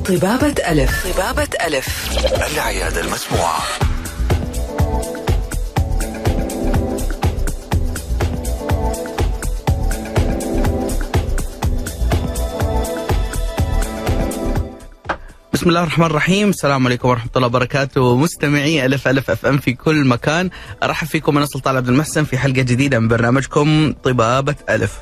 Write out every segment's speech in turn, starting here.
طبابة ألف طبابة ألف العيادة المسموعة بسم الله الرحمن الرحيم السلام عليكم ورحمة الله وبركاته مستمعي ألف ألف أف أم في كل مكان أرحب فيكم أنا سلطان عبد المحسن في حلقة جديدة من برنامجكم طبابة ألف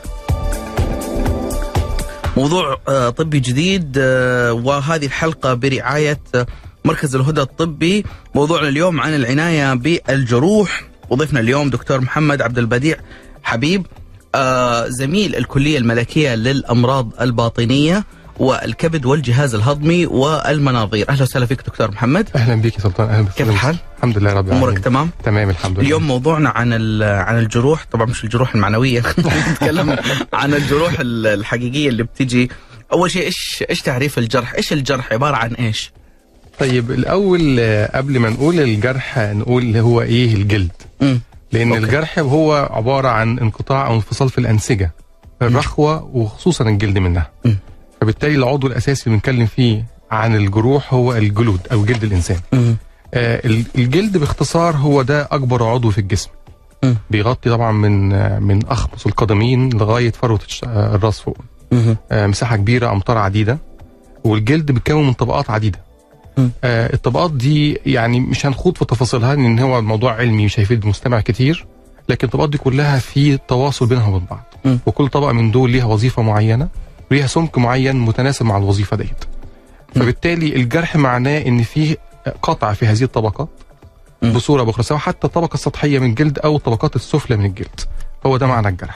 موضوع آه، طبي جديد آه، وهذه الحلقة برعاية آه، مركز الهدى الطبي موضوعنا اليوم عن العناية بالجروح وضيفنا اليوم دكتور محمد عبد البديع حبيب آه، زميل الكلية الملكية للأمراض الباطنية والكبد والجهاز الهضمي والمناظير أهلا وسهلا فيك دكتور محمد اهلا بيك يا سلطان اهلا بك كيف الحال؟ الحمد لله رب العالمين أمورك تمام؟ تمام الحمد لله اليوم موضوعنا عن ال- عن الجروح طبعا مش الجروح المعنويه نتكلم عن الجروح ال- الحقيقيه اللي بتجي اول شيء ايش ايش تعريف الجرح ايش الجرح عباره عن ايش طيب الاول آه، قبل ما نقول الجرح نقول اللي هو ايه الجلد مم. لان أوكي. الجرح هو عباره عن انقطاع او انفصال في الانسجه الرخوه وخصوصا الجلد منها مم. فبالتالي العضو الاساسي اللي بنتكلم فيه عن الجروح هو الجلود او جلد الانسان مم. آه، ال- الجلد باختصار هو ده اكبر عضو في الجسم مم. بيغطي طبعا من آه، من اخمص القدمين لغايه فروه الش- آه، الراس فوق مم. آه، مساحه كبيره امطار عديده والجلد بيتكون من طبقات عديده مم. آه، الطبقات دي يعني مش هنخوض في تفاصيلها لان هو موضوع علمي مش هيفيد المستمع كتير لكن الطبقات دي كلها في تواصل بينها وبين بعض مم. وكل طبقه من دول ليها وظيفه معينه وليها سمك معين متناسب مع الوظيفه ديت مم. فبالتالي الجرح معناه ان فيه قطع في هذه الطبقات مم. بصوره باخرى سواء حتى الطبقه السطحيه من الجلد او الطبقات السفلى من الجلد هو ده معنى الجرح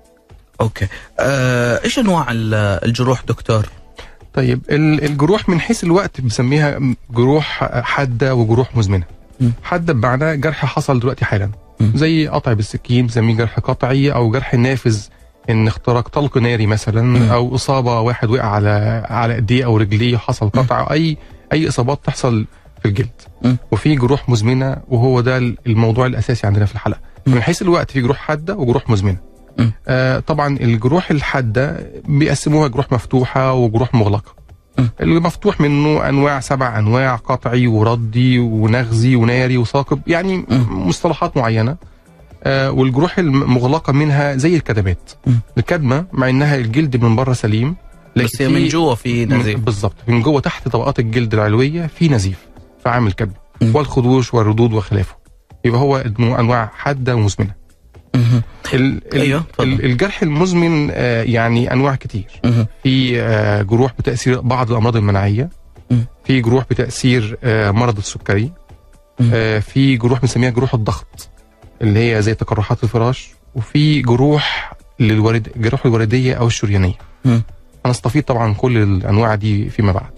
اوكي آه، ايش انواع ال- الجروح دكتور طيب ال- الجروح من حيث الوقت بنسميها جروح حاده وجروح مزمنه مم. حاده بمعنى جرح حصل دلوقتي حالا مم. زي قطع بالسكين بنسميه جرح قطعي او جرح نافذ ان اختراق طلق ناري مثلا مم. او اصابه واحد وقع على على ايديه او رجليه حصل قطع اي اي اصابات تحصل في الجلد مم. وفي جروح مزمنه وهو ده الموضوع الاساسي عندنا في الحلقه مم. من حيث الوقت في جروح حاده وجروح مزمنه مم. آه طبعا الجروح الحاده بيقسموها جروح مفتوحه وجروح مغلقه مم. المفتوح منه انواع سبع انواع قطعي وردي ونغزي وناري وثاقب يعني مم. مصطلحات معينه آه والجروح المغلقه منها زي الكدمات مم. الكدمه مع انها الجلد من بره سليم بس هي من جوا في نزيف م- بالظبط من جوه تحت طبقات الجلد العلويه في نزيف فعامل كدمه مم. والخدوش والردود وخلافه يبقى هو انواع حاده ومزمنه مهم. ال- ال- أيوه، اتفضل. ال- الجرح المزمن آه، يعني انواع كتير مهم. في آه، جروح بتاثير بعض الامراض المناعيه مم. في جروح بتاثير آه، مرض السكري مم. آه، في جروح بنسميها جروح الضغط اللي هي زي تقرحات الفراش وفي جروح للورد جروح الورديه او الشريانيه مم. هنستفيد طبعا كل الانواع دي فيما بعد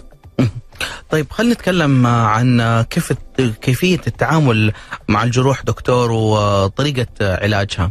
طيب خلينا نتكلم عن كيف كيفيه التعامل مع الجروح دكتور وطريقه علاجها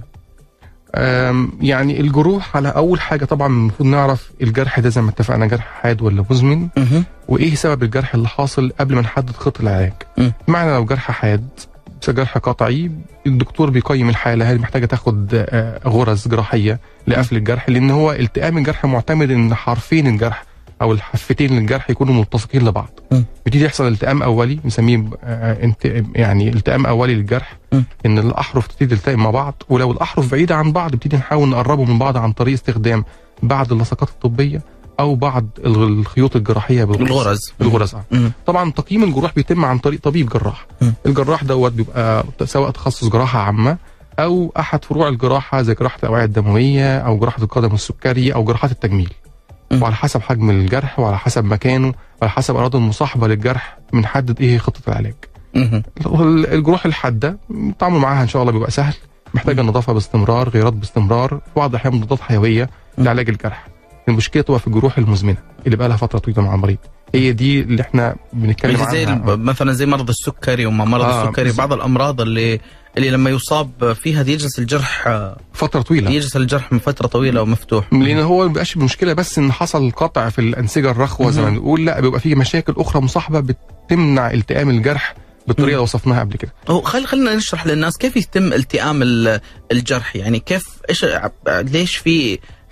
آم، يعني الجروح على اول حاجه طبعا المفروض نعرف الجرح ده زي ما اتفقنا جرح حاد ولا مزمن مهم. وايه سبب الجرح اللي حاصل قبل ما نحدد خطه العلاج مم. معنى لو جرح حاد بس جرح قطعي الدكتور بيقيم الحاله هل محتاجه تاخد آه، غرز جراحيه لقفل الجرح لان هو التئام الجرح معتمد ان حرفين الجرح او الحفتين للجرح يكونوا ملتصقين لبعض مم. بيبتدي يحصل التئام اولي بنسميه آه، انت- يعني التئام اولي للجرح مم. ان الاحرف تبتدي تلتئم مع بعض ولو الاحرف بعيده عن بعض بنبتدي نحاول نقربهم من بعض عن طريق استخدام بعض اللصقات الطبيه او بعض الغ- الخيوط الجراحيه بالغرز الغرز بالغرز آه. مم. طبعا تقييم الجروح بيتم عن طريق طبيب جراح مم. الجراح دوت بيبقى سواء تخصص جراحه عامه او احد فروع الجراحه زي جراحه الاوعيه الدمويه او جراحه القدم السكري او جراحات التجميل مم. وعلى حسب حجم الجرح وعلى حسب مكانه وعلى حسب الاراضي المصاحبه للجرح بنحدد ايه خطه العلاج مهم. ال- الجروح الحاده التعامل معاها ان شاء الله بيبقى سهل محتاجه نظافه باستمرار غيرات باستمرار في بعض الاحيان مضادات حيويه مم. لعلاج الجرح المشكله تبقى في الجروح المزمنه اللي بقى لها فتره طويله مع المريض هي دي اللي احنا بنتكلم اللي زي عنها الب- مثلا زي مرض السكري وما مرض آه، السكري بالظبط. بعض الامراض اللي اللي لما يصاب فيها يجلس الجرح فتره طويله يجلس الجرح من فتره طويله ومفتوح لان هو ما بيبقاش المشكله بس ان حصل قطع في الانسجه الرخوه زي ما مهم. بنقول لا بيبقى فيه مشاكل اخرى مصاحبه بتمنع التئام الجرح بالطريقه مم. اللي وصفناها قبل كده هو خل خلينا نشرح للناس كيف يتم التئام ال- الجرح يعني كيف ايش ليش في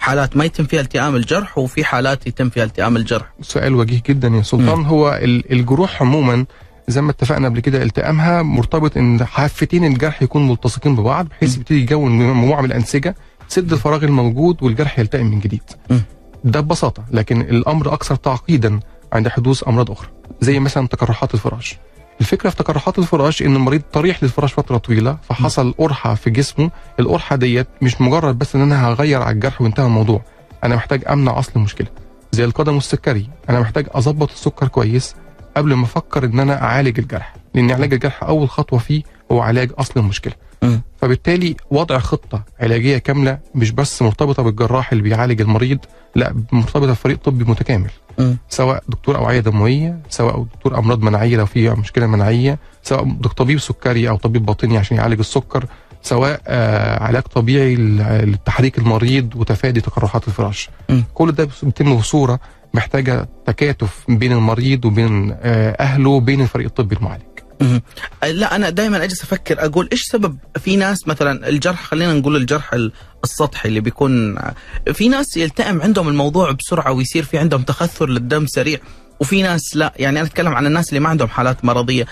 حالات ما يتم فيها التئام الجرح وفي حالات يتم فيها التئام الجرح سؤال وجيه جدا يا سلطان مم. هو ال- الجروح عموما زي ما اتفقنا قبل كده التئامها مرتبط ان حافتين الجرح يكونوا ملتصقين ببعض بحيث يبتدي يكون مجموعه من الانسجه تسد الفراغ الموجود والجرح يلتئم من جديد. مم. ده ببساطه لكن الامر اكثر تعقيدا عند حدوث امراض اخرى زي مثلا تقرحات الفراش. الفكره في تقرحات الفراش ان المريض طريح للفراش فتره طويله فحصل قرحه في جسمه القرحه ديت مش مجرد بس ان انا هغير على الجرح وانتهى الموضوع انا محتاج امنع اصل المشكله زي القدم والسكري انا محتاج اظبط السكر كويس قبل ما افكر ان انا اعالج الجرح لان علاج الجرح اول خطوه فيه هو علاج اصل المشكله مم. فبالتالي وضع خطه علاجيه كامله مش بس مرتبطه بالجراح اللي بيعالج المريض لا مرتبطه بفريق طبي متكامل مم. سواء دكتور اوعيه دمويه سواء دكتور امراض مناعيه لو في مشكله مناعيه سواء دك- طبيب سكري او طبيب باطني عشان يعالج السكر سواء آه علاج طبيعي ل- لتحريك المريض وتفادي تقرحات الفراش مم. كل ده بيتم بصوره محتاجه تكاتف بين المريض وبين آه اهله وبين الفريق الطبي المعالج مهم. لا انا دائما اجلس افكر اقول ايش سبب في ناس مثلا الجرح خلينا نقول الجرح ال- السطحي اللي بيكون في ناس يلتئم عندهم الموضوع بسرعه ويصير في عندهم تخثر للدم سريع وفي ناس لا يعني انا اتكلم عن الناس اللي ما عندهم حالات مرضيه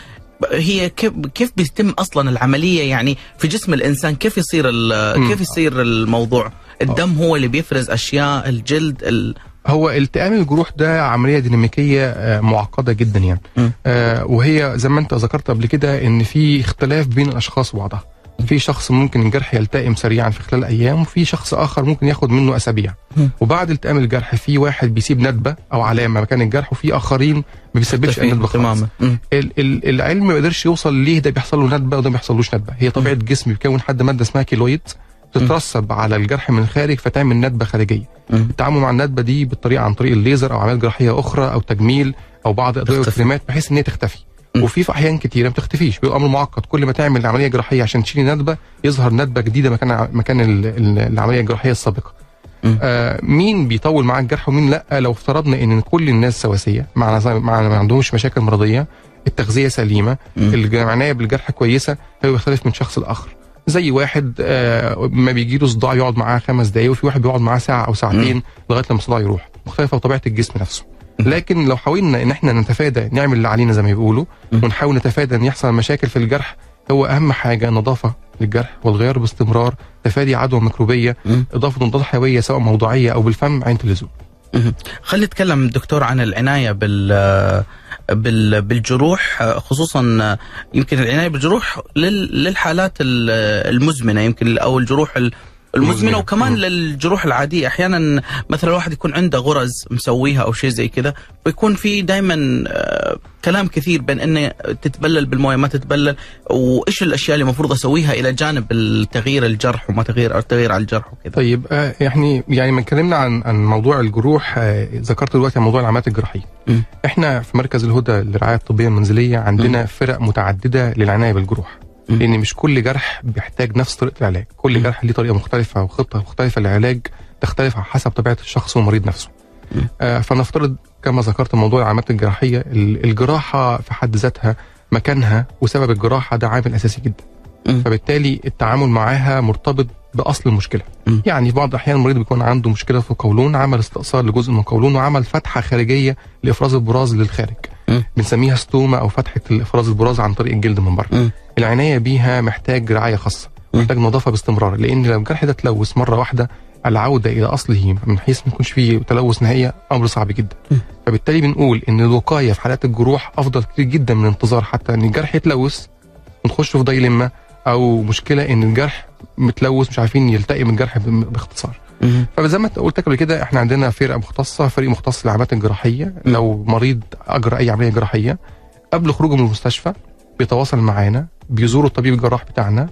هي كيف كيف بيتم اصلا العمليه يعني في جسم الانسان كيف يصير ال- مم. كيف يصير الموضوع الدم هو اللي بيفرز اشياء الجلد ال... هو التئام الجروح ده عمليه ديناميكيه آه، معقده جدا يعني مم. آه، وهي زي ما انت ذكرت قبل كده ان في اختلاف بين الاشخاص وبعضها في شخص ممكن الجرح يلتئم سريعا في خلال ايام وفي شخص اخر ممكن ياخد منه اسابيع مم. وبعد التئام الجرح في واحد بيسيب ندبه او علامه مكان الجرح وفي اخرين ما بيسببش اي ندبه خالص تماما مم. ال- ال- العلم ما يقدرش يوصل ليه ده بيحصل له ندبه وده ما بيحصلوش ندبه هي طبيعه الجسم بيكون حد ماده اسمها كيلويد تترسب على الجرح من الخارج فتعمل ندبه خارجيه مم. التعامل مع الندبه دي بالطريقه عن طريق الليزر او اعمال جراحيه اخرى او تجميل او بعض الادويه تختفي. والكريمات بحيث ان هي تختفي م. وفي في احيان كتيره ما بتختفيش بيبقى امر معقد كل ما تعمل عمليه جراحيه عشان تشيل ندبه يظهر ندبه جديده مكان ع- مكان ال- ال- العمليه الجراحيه السابقه م. آه مين بيطول معاه الجرح ومين لا لو افترضنا ان كل الناس سواسيه مع مع ما عندهمش مشاكل مرضيه التغذيه سليمه مم. العنايه بالجرح كويسه هو بيختلف من شخص لاخر زي واحد آه ما بيجي له صداع يقعد معاه خمس دقايق وفي واحد بيقعد معاه ساعه او ساعتين لغايه لما الصداع يروح مختلفه بطبيعه الجسم نفسه لكن لو حاولنا ان احنا نتفادى نعمل اللي علينا زي ما بيقولوا مم. ونحاول نتفادى ان يحصل مشاكل في الجرح هو اهم حاجه النظافه للجرح والغيار باستمرار تفادي عدوى ميكروبيه مم. اضافه مضادات حيويه سواء موضوعيه او بالفم عند اللزوم مهم. خلي نتكلم دكتور عن العنايه بال بال بالجروح خصوصا يمكن العنايه بالجروح لل- للحالات ال- المزمنه يمكن او الجروح ال- المزمنه المزمنة. وكمان مم. للجروح العاديه احيانا مثلا الواحد يكون عنده غرز مسويها او شيء زي كذا ويكون في دائما كلام كثير بين انه تتبلل بالمويه ما تتبلل وايش الاشياء اللي المفروض اسويها الى جانب تغيير الجرح وما تغيير التغيير على الجرح وكذا طيب آه يعني يعني ما اتكلمنا عن عن موضوع الجروح آه ذكرت دلوقتي عن موضوع العمليات الجراحيه مم. احنا في مركز الهدى للرعايه الطبيه المنزليه عندنا فرق متعدده للعنايه بالجروح مم. لان مش كل جرح بيحتاج نفس طريقه العلاج كل مم. جرح ليه طريقه مختلفه وخطه مختلفه للعلاج تختلف على حسب طبيعه الشخص والمريض نفسه مم. آه فنفترض كما ذكرت موضوع العمليات الجراحيه ال- الجراحه في حد ذاتها مكانها وسبب الجراحه ده عامل اساسي جدا مم. فبالتالي التعامل معاها مرتبط باصل المشكله مم. يعني في بعض الاحيان المريض بيكون عنده مشكله في القولون عمل استئصال لجزء من القولون وعمل فتحه خارجيه لافراز البراز للخارج مم. بنسميها ستوما او فتحه افراز البراز عن طريق الجلد من بره مم. العنايه بيها محتاج رعايه خاصه مم. محتاج نظافه باستمرار لان لو الجرح ده تلوث مره واحده العوده الى اصله من حيث ما يكونش فيه تلوث نهائي امر صعب جدا مم. فبالتالي بنقول ان الوقايه في حالات الجروح افضل كتير جدا من الانتظار حتى ان الجرح يتلوث ونخش في ضيلمه او مشكله ان الجرح متلوث مش عارفين يلتئم الجرح ب- باختصار مم. فزي ما أنت قلت قبل كده احنا عندنا فرقه مختصه فريق مختص للعمليات الجراحيه لو مريض اجرى اي عمليه جراحيه قبل خروجه من المستشفى بيتواصل معانا بيزوروا الطبيب الجراح بتاعنا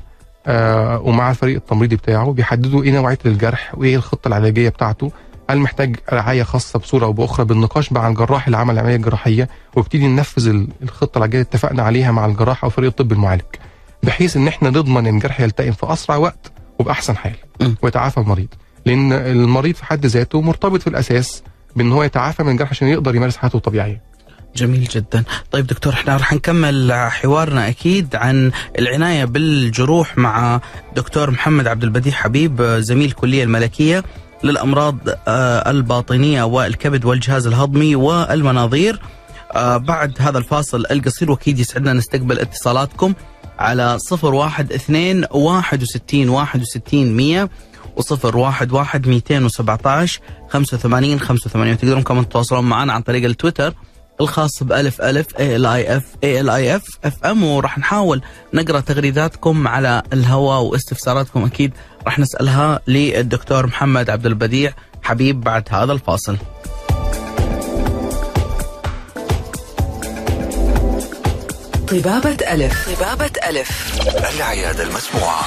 آه ومع الفريق التمريضي بتاعه بيحددوا ايه نوعيه الجرح وايه الخطه العلاجيه بتاعته هل محتاج رعايه خاصه بصوره او باخرى بالنقاش مع الجراح اللي عمل العمليه الجراحيه وابتدي ننفذ ال- الخطه العلاجيه اللي اتفقنا عليها مع الجراح او فريق الطب المعالج بحيث ان احنا نضمن ان الجرح يلتئم في اسرع وقت وباحسن حال م. ويتعافى المريض لان المريض في حد ذاته مرتبط في الاساس بان هو يتعافى من الجرح عشان يقدر يمارس حياته الطبيعيه جميل جدا طيب دكتور احنا راح نكمل حوارنا اكيد عن العنايه بالجروح مع دكتور محمد عبد البديع حبيب زميل الكليه الملكيه للامراض آه، الباطنيه والكبد والجهاز الهضمي والمناظير آه، بعد هذا الفاصل القصير واكيد يسعدنا نستقبل اتصالاتكم على 012 61 61 100 وصفر واحد واحد 217 85 85 تقدرون كمان تتواصلون معنا عن طريق التويتر الخاص بألف ألف اي ال اي اف اي ال اي اف اف ام وراح نحاول نقرا تغريداتكم على الهواء واستفساراتكم اكيد راح نسالها للدكتور محمد عبد البديع حبيب بعد هذا الفاصل. طبابة ألف طبابة ألف العيادة المسموعة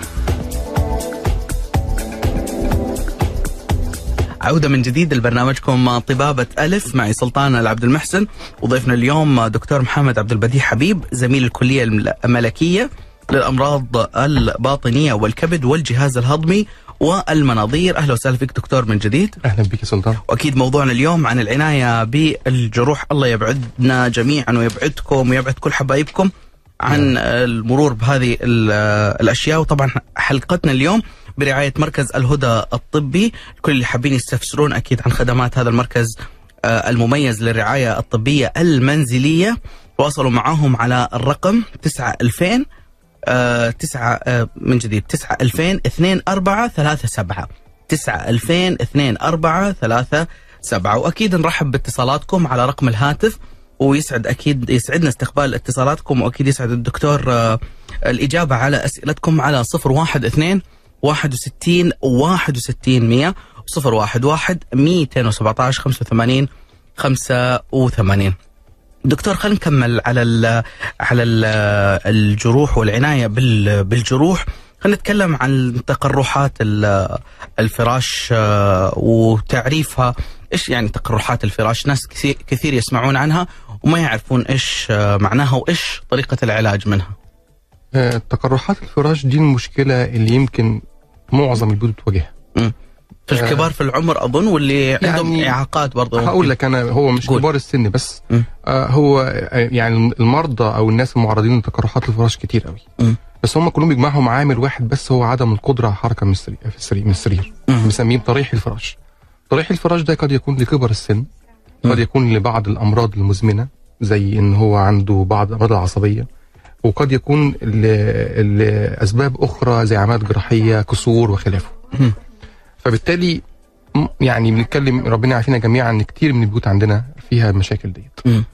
عودة من جديد لبرنامجكم طبابة ألف معي سلطان العبد المحسن وضيفنا اليوم دكتور محمد عبد البديع حبيب زميل الكلية الملكية للأمراض الباطنية والكبد والجهاز الهضمي والمناظير أهلا وسهلا فيك دكتور من جديد اهلا بك يا سلطان واكيد موضوعنا اليوم عن العنايه بالجروح الله يبعدنا جميعا ويبعدكم ويبعد كل حبايبكم عن المرور بهذه ال- الاشياء وطبعا حلقتنا اليوم برعايه مركز الهدى الطبي كل اللي حابين يستفسرون اكيد عن خدمات هذا المركز آه، المميز للرعايه الطبيه المنزليه تواصلوا معهم على الرقم 9 2000 آه، تسعة آه، من جديد تسعة ألفين اثنين أربعة ثلاثة سبعة تسعة ألفين اثنين أربعة ثلاثة سبعة وأكيد نرحب باتصالاتكم على رقم الهاتف ويسعد أكيد يسعدنا استقبال اتصالاتكم وأكيد يسعد الدكتور آه، الإجابة على أسئلتكم على صفر واحد اثنين واحد وستين واحد وستين مية صفر واحد واحد ميتين وسبعة عشر خمسة وثمانين خمسة وثمانين دكتور خلينا نكمل على ال على ال الجروح والعنايه بال- بالجروح خلينا نتكلم عن تقرحات ال- الفراش آه، وتعريفها ايش يعني تقرحات الفراش ناس كثير, كثير يسمعون عنها وما يعرفون ايش آه، معناها وايش طريقه العلاج منها آه، تقرحات الفراش دي المشكله اللي يمكن معظم البيوت بتواجهها في الكبار في العمر اظن واللي عندهم يعني اعاقات برضه هقول لك انا هو مش قول. كبار السن بس مم. آه هو آه يعني المرضى او الناس المعرضين لتقرحات الفراش كتير قوي مم. بس هم كلهم بيجمعهم عامل واحد بس هو عدم القدره على الحركه من السرير في السرير من السرير مم. بنسميه طريح الفراش طريح الفراش ده قد يكون لكبر السن مم. قد يكون لبعض الامراض المزمنه زي ان هو عنده بعض الامراض العصبيه وقد يكون ل- لاسباب اخرى زي عمليات جراحيه كسور وخلافه مم. فبالتالي م- يعني بنتكلم ربنا يعافينا جميعا ان كتير من البيوت عندنا فيها المشاكل ديت مم.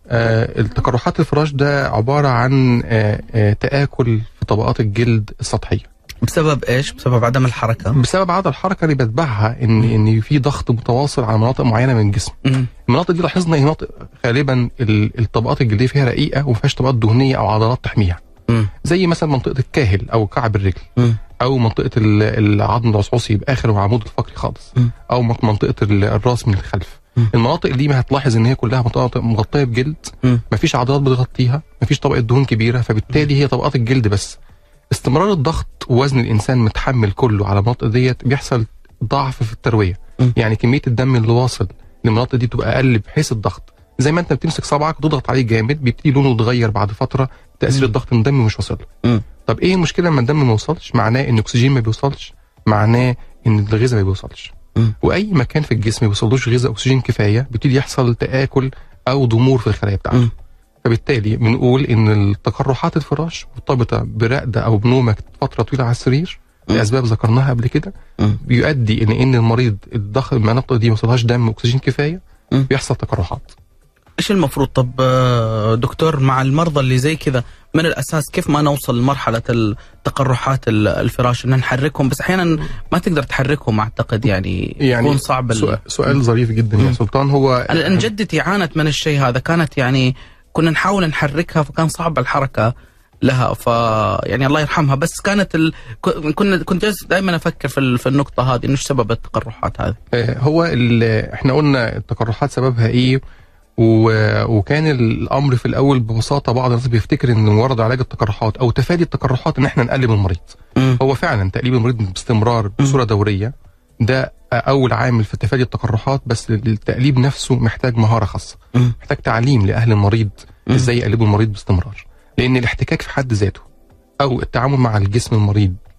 آه التقرحات الفراش ده عباره عن آه آه تاكل في طبقات الجلد السطحيه بسبب ايش؟ بسبب عدم الحركه بسبب عدم الحركه اللي بتبعها ان ان في ضغط متواصل على مناطق معينه من الجسم مم. المناطق دي لاحظنا هي مناطق غالبا ال- الطبقات الجلديه فيها رقيقه وما فيهاش طبقات دهنيه او عضلات تحميها مم. زي مثلا منطقه الكاهل او كعب الرجل مم. او منطقه ال- العظم العصعصي باخر العمود الفقري خالص مم. او منط- منطقه ال- الراس من الخلف مم. المناطق دي ما هتلاحظ ان هي كلها منطقه مغطيه بجلد مم. مفيش عضلات بتغطيها مفيش طبقه دهون كبيره فبالتالي هي طبقات الجلد بس استمرار الضغط ووزن الانسان متحمل كله على المناطق ديت بيحصل ضعف في الترويه مم. يعني كميه الدم اللي واصل للمناطق دي بتبقى اقل بحيث الضغط زي ما انت بتمسك صبعك وتضغط عليه جامد بيبتدي لونه يتغير بعد فتره تاثير مم. الضغط ان الدم مش واصل له مم. طب ايه المشكله لما الدم ما يوصلش معناه ان الاكسجين ما بيوصلش معناه ان الغذاء ما بيوصلش مم. واي مكان في الجسم ما بيوصلوش غذاء اكسجين كفايه بيبتدي يحصل تاكل او ضمور في الخلايا بتاعته مم. فبالتالي بنقول ان التقرحات الفراش مرتبطه برقده او بنومك فتره طويله على السرير مم. لاسباب ذكرناها قبل كده مم. بيؤدي ان ان المريض الضغط المناطق دي ما وصلهاش دم واكسجين كفايه مم. بيحصل تقرحات ايش المفروض طب آه، دكتور مع المرضى اللي زي كذا من الاساس كيف ما نوصل لمرحله التقرحات ال- الفراش ان نحركهم بس احيانا ما تقدر تحركهم اعتقد يعني, يعني يكون صعب ال- سؤال, سؤال ظريف جدا يا مم. سلطان هو انا لان جدتي عانت من الشيء هذا كانت يعني كنا نحاول نحركها فكان صعب الحركه لها ف يعني الله يرحمها بس كانت ال... ك- كنا كنت جالس دائما افكر في ال- في النقطه هذه انه ايش سبب التقرحات هذه آه، هو ال- احنا قلنا التقرحات سببها ايه و... وكان الامر في الاول ببساطه بعض الناس بيفتكر ان مجرد علاج التقرحات او تفادي التقرحات ان احنا نقلب المريض مم. هو فعلا تقليب المريض باستمرار بصوره دوريه ده اول عامل في تفادي التقرحات بس التقليب نفسه محتاج مهاره خاصه مم. محتاج تعليم لاهل المريض مم. ازاي يقلبوا المريض باستمرار لان الاحتكاك في حد ذاته او التعامل مع الجسم المريض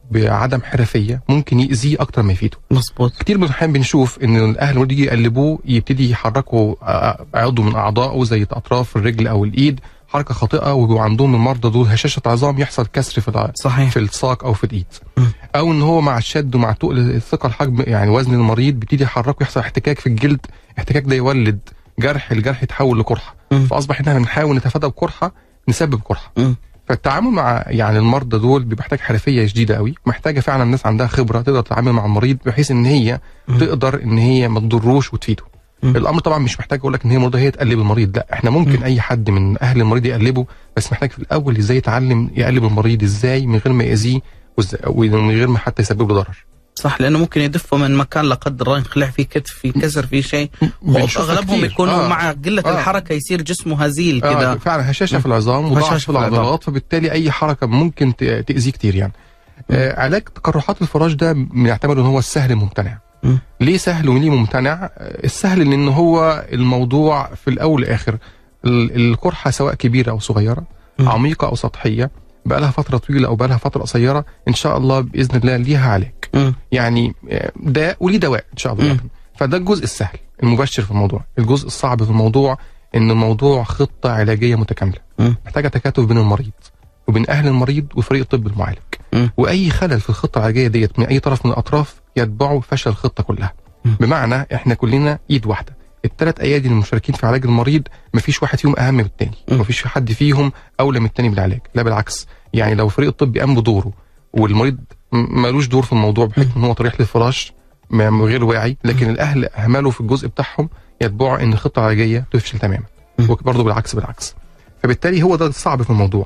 بعدم حرفيه ممكن يأذيه اكتر ما يفيده مظبوط كتير من الاحيان بنشوف ان الاهل المريض يجي يقلبوه يبتدي يحركوا آه، عضو من اعضائه زي اطراف الرجل او الايد حركه خاطئه وبيبقوا عندهم المرضى دول هشاشه عظام يحصل كسر في الع- صحيح في الساق او في الايد مم. او ان هو مع الشد ومع تقل الثقل حجم يعني وزن المريض بيبتدي يحركه يحصل احتكاك في الجلد الاحتكاك ده يولد جرح الجرح يتحول لقرحه مم. فاصبح ان احنا بنحاول نتفادى بقرحه نسبب قرحه مم. فالتعامل مع يعني المرضى دول بيبقى محتاج حرفيه شديده قوي محتاجه فعلا ناس عندها خبره تقدر تتعامل مع المريض بحيث ان هي مم. تقدر ان هي ما تضروش وتفيده مم. الامر طبعا مش محتاج اقول لك ان هي مرضى هي تقلب المريض لا احنا ممكن مم. اي حد من اهل المريض يقلبه بس محتاج في الاول ازاي يتعلم يقلب المريض ازاي من غير ما يأذيه وإز- ومن غير ما حتى يسبب له ضرر صح لانه ممكن يدفه من مكان لا قدر الله ينخلع فيه كتف في كسر في شيء بنشوفها واغلبهم كتير. يكونوا آه. مع قله آه. الحركه يصير جسمه هزيل آه كذا فعلا هشاشه مم. في العظام هشاشة وضعف في في العظام. العضلات فبالتالي اي حركه ممكن ت- تاذيه كتير يعني آه علاج تقرحات الفراش ده بنعتبره ان هو السهل الممتنع مم. ليه سهل وليه ممتنع آه، السهل لان هو الموضوع في الاول والاخر ال- القرحه سواء كبيره او صغيره مم. عميقه او سطحيه بقى لها فتره طويله او بقى لها فتره قصيره ان شاء الله باذن الله ليها علاج مم. يعني آه، داء وليه دواء ان شاء الله مم. فده الجزء السهل المبشر في الموضوع الجزء الصعب في الموضوع ان الموضوع خطه علاجيه متكامله مم. محتاجه تكاتف بين المريض وبين اهل المريض وفريق الطب المعالج مم. واي خلل في الخطه العلاجيه ديت من اي طرف من الاطراف يتبعه فشل الخطه كلها مم. بمعنى احنا كلنا ايد واحده الثلاث ايادي المشاركين في علاج المريض مفيش واحد فيهم اهم من الثاني مم. مفيش حد فيهم اولى من الثاني بالعلاج لا بالعكس يعني لو فريق الطب قام بدوره والمريض م- مالوش دور في الموضوع بحكم ان هو طريح للفراش م- غير واعي لكن الاهل اهملوا في الجزء بتاعهم يتبعوا ان الخطه العلاجيه تفشل تماما مم. وبرضه بالعكس بالعكس فبالتالي هو ده الصعب في الموضوع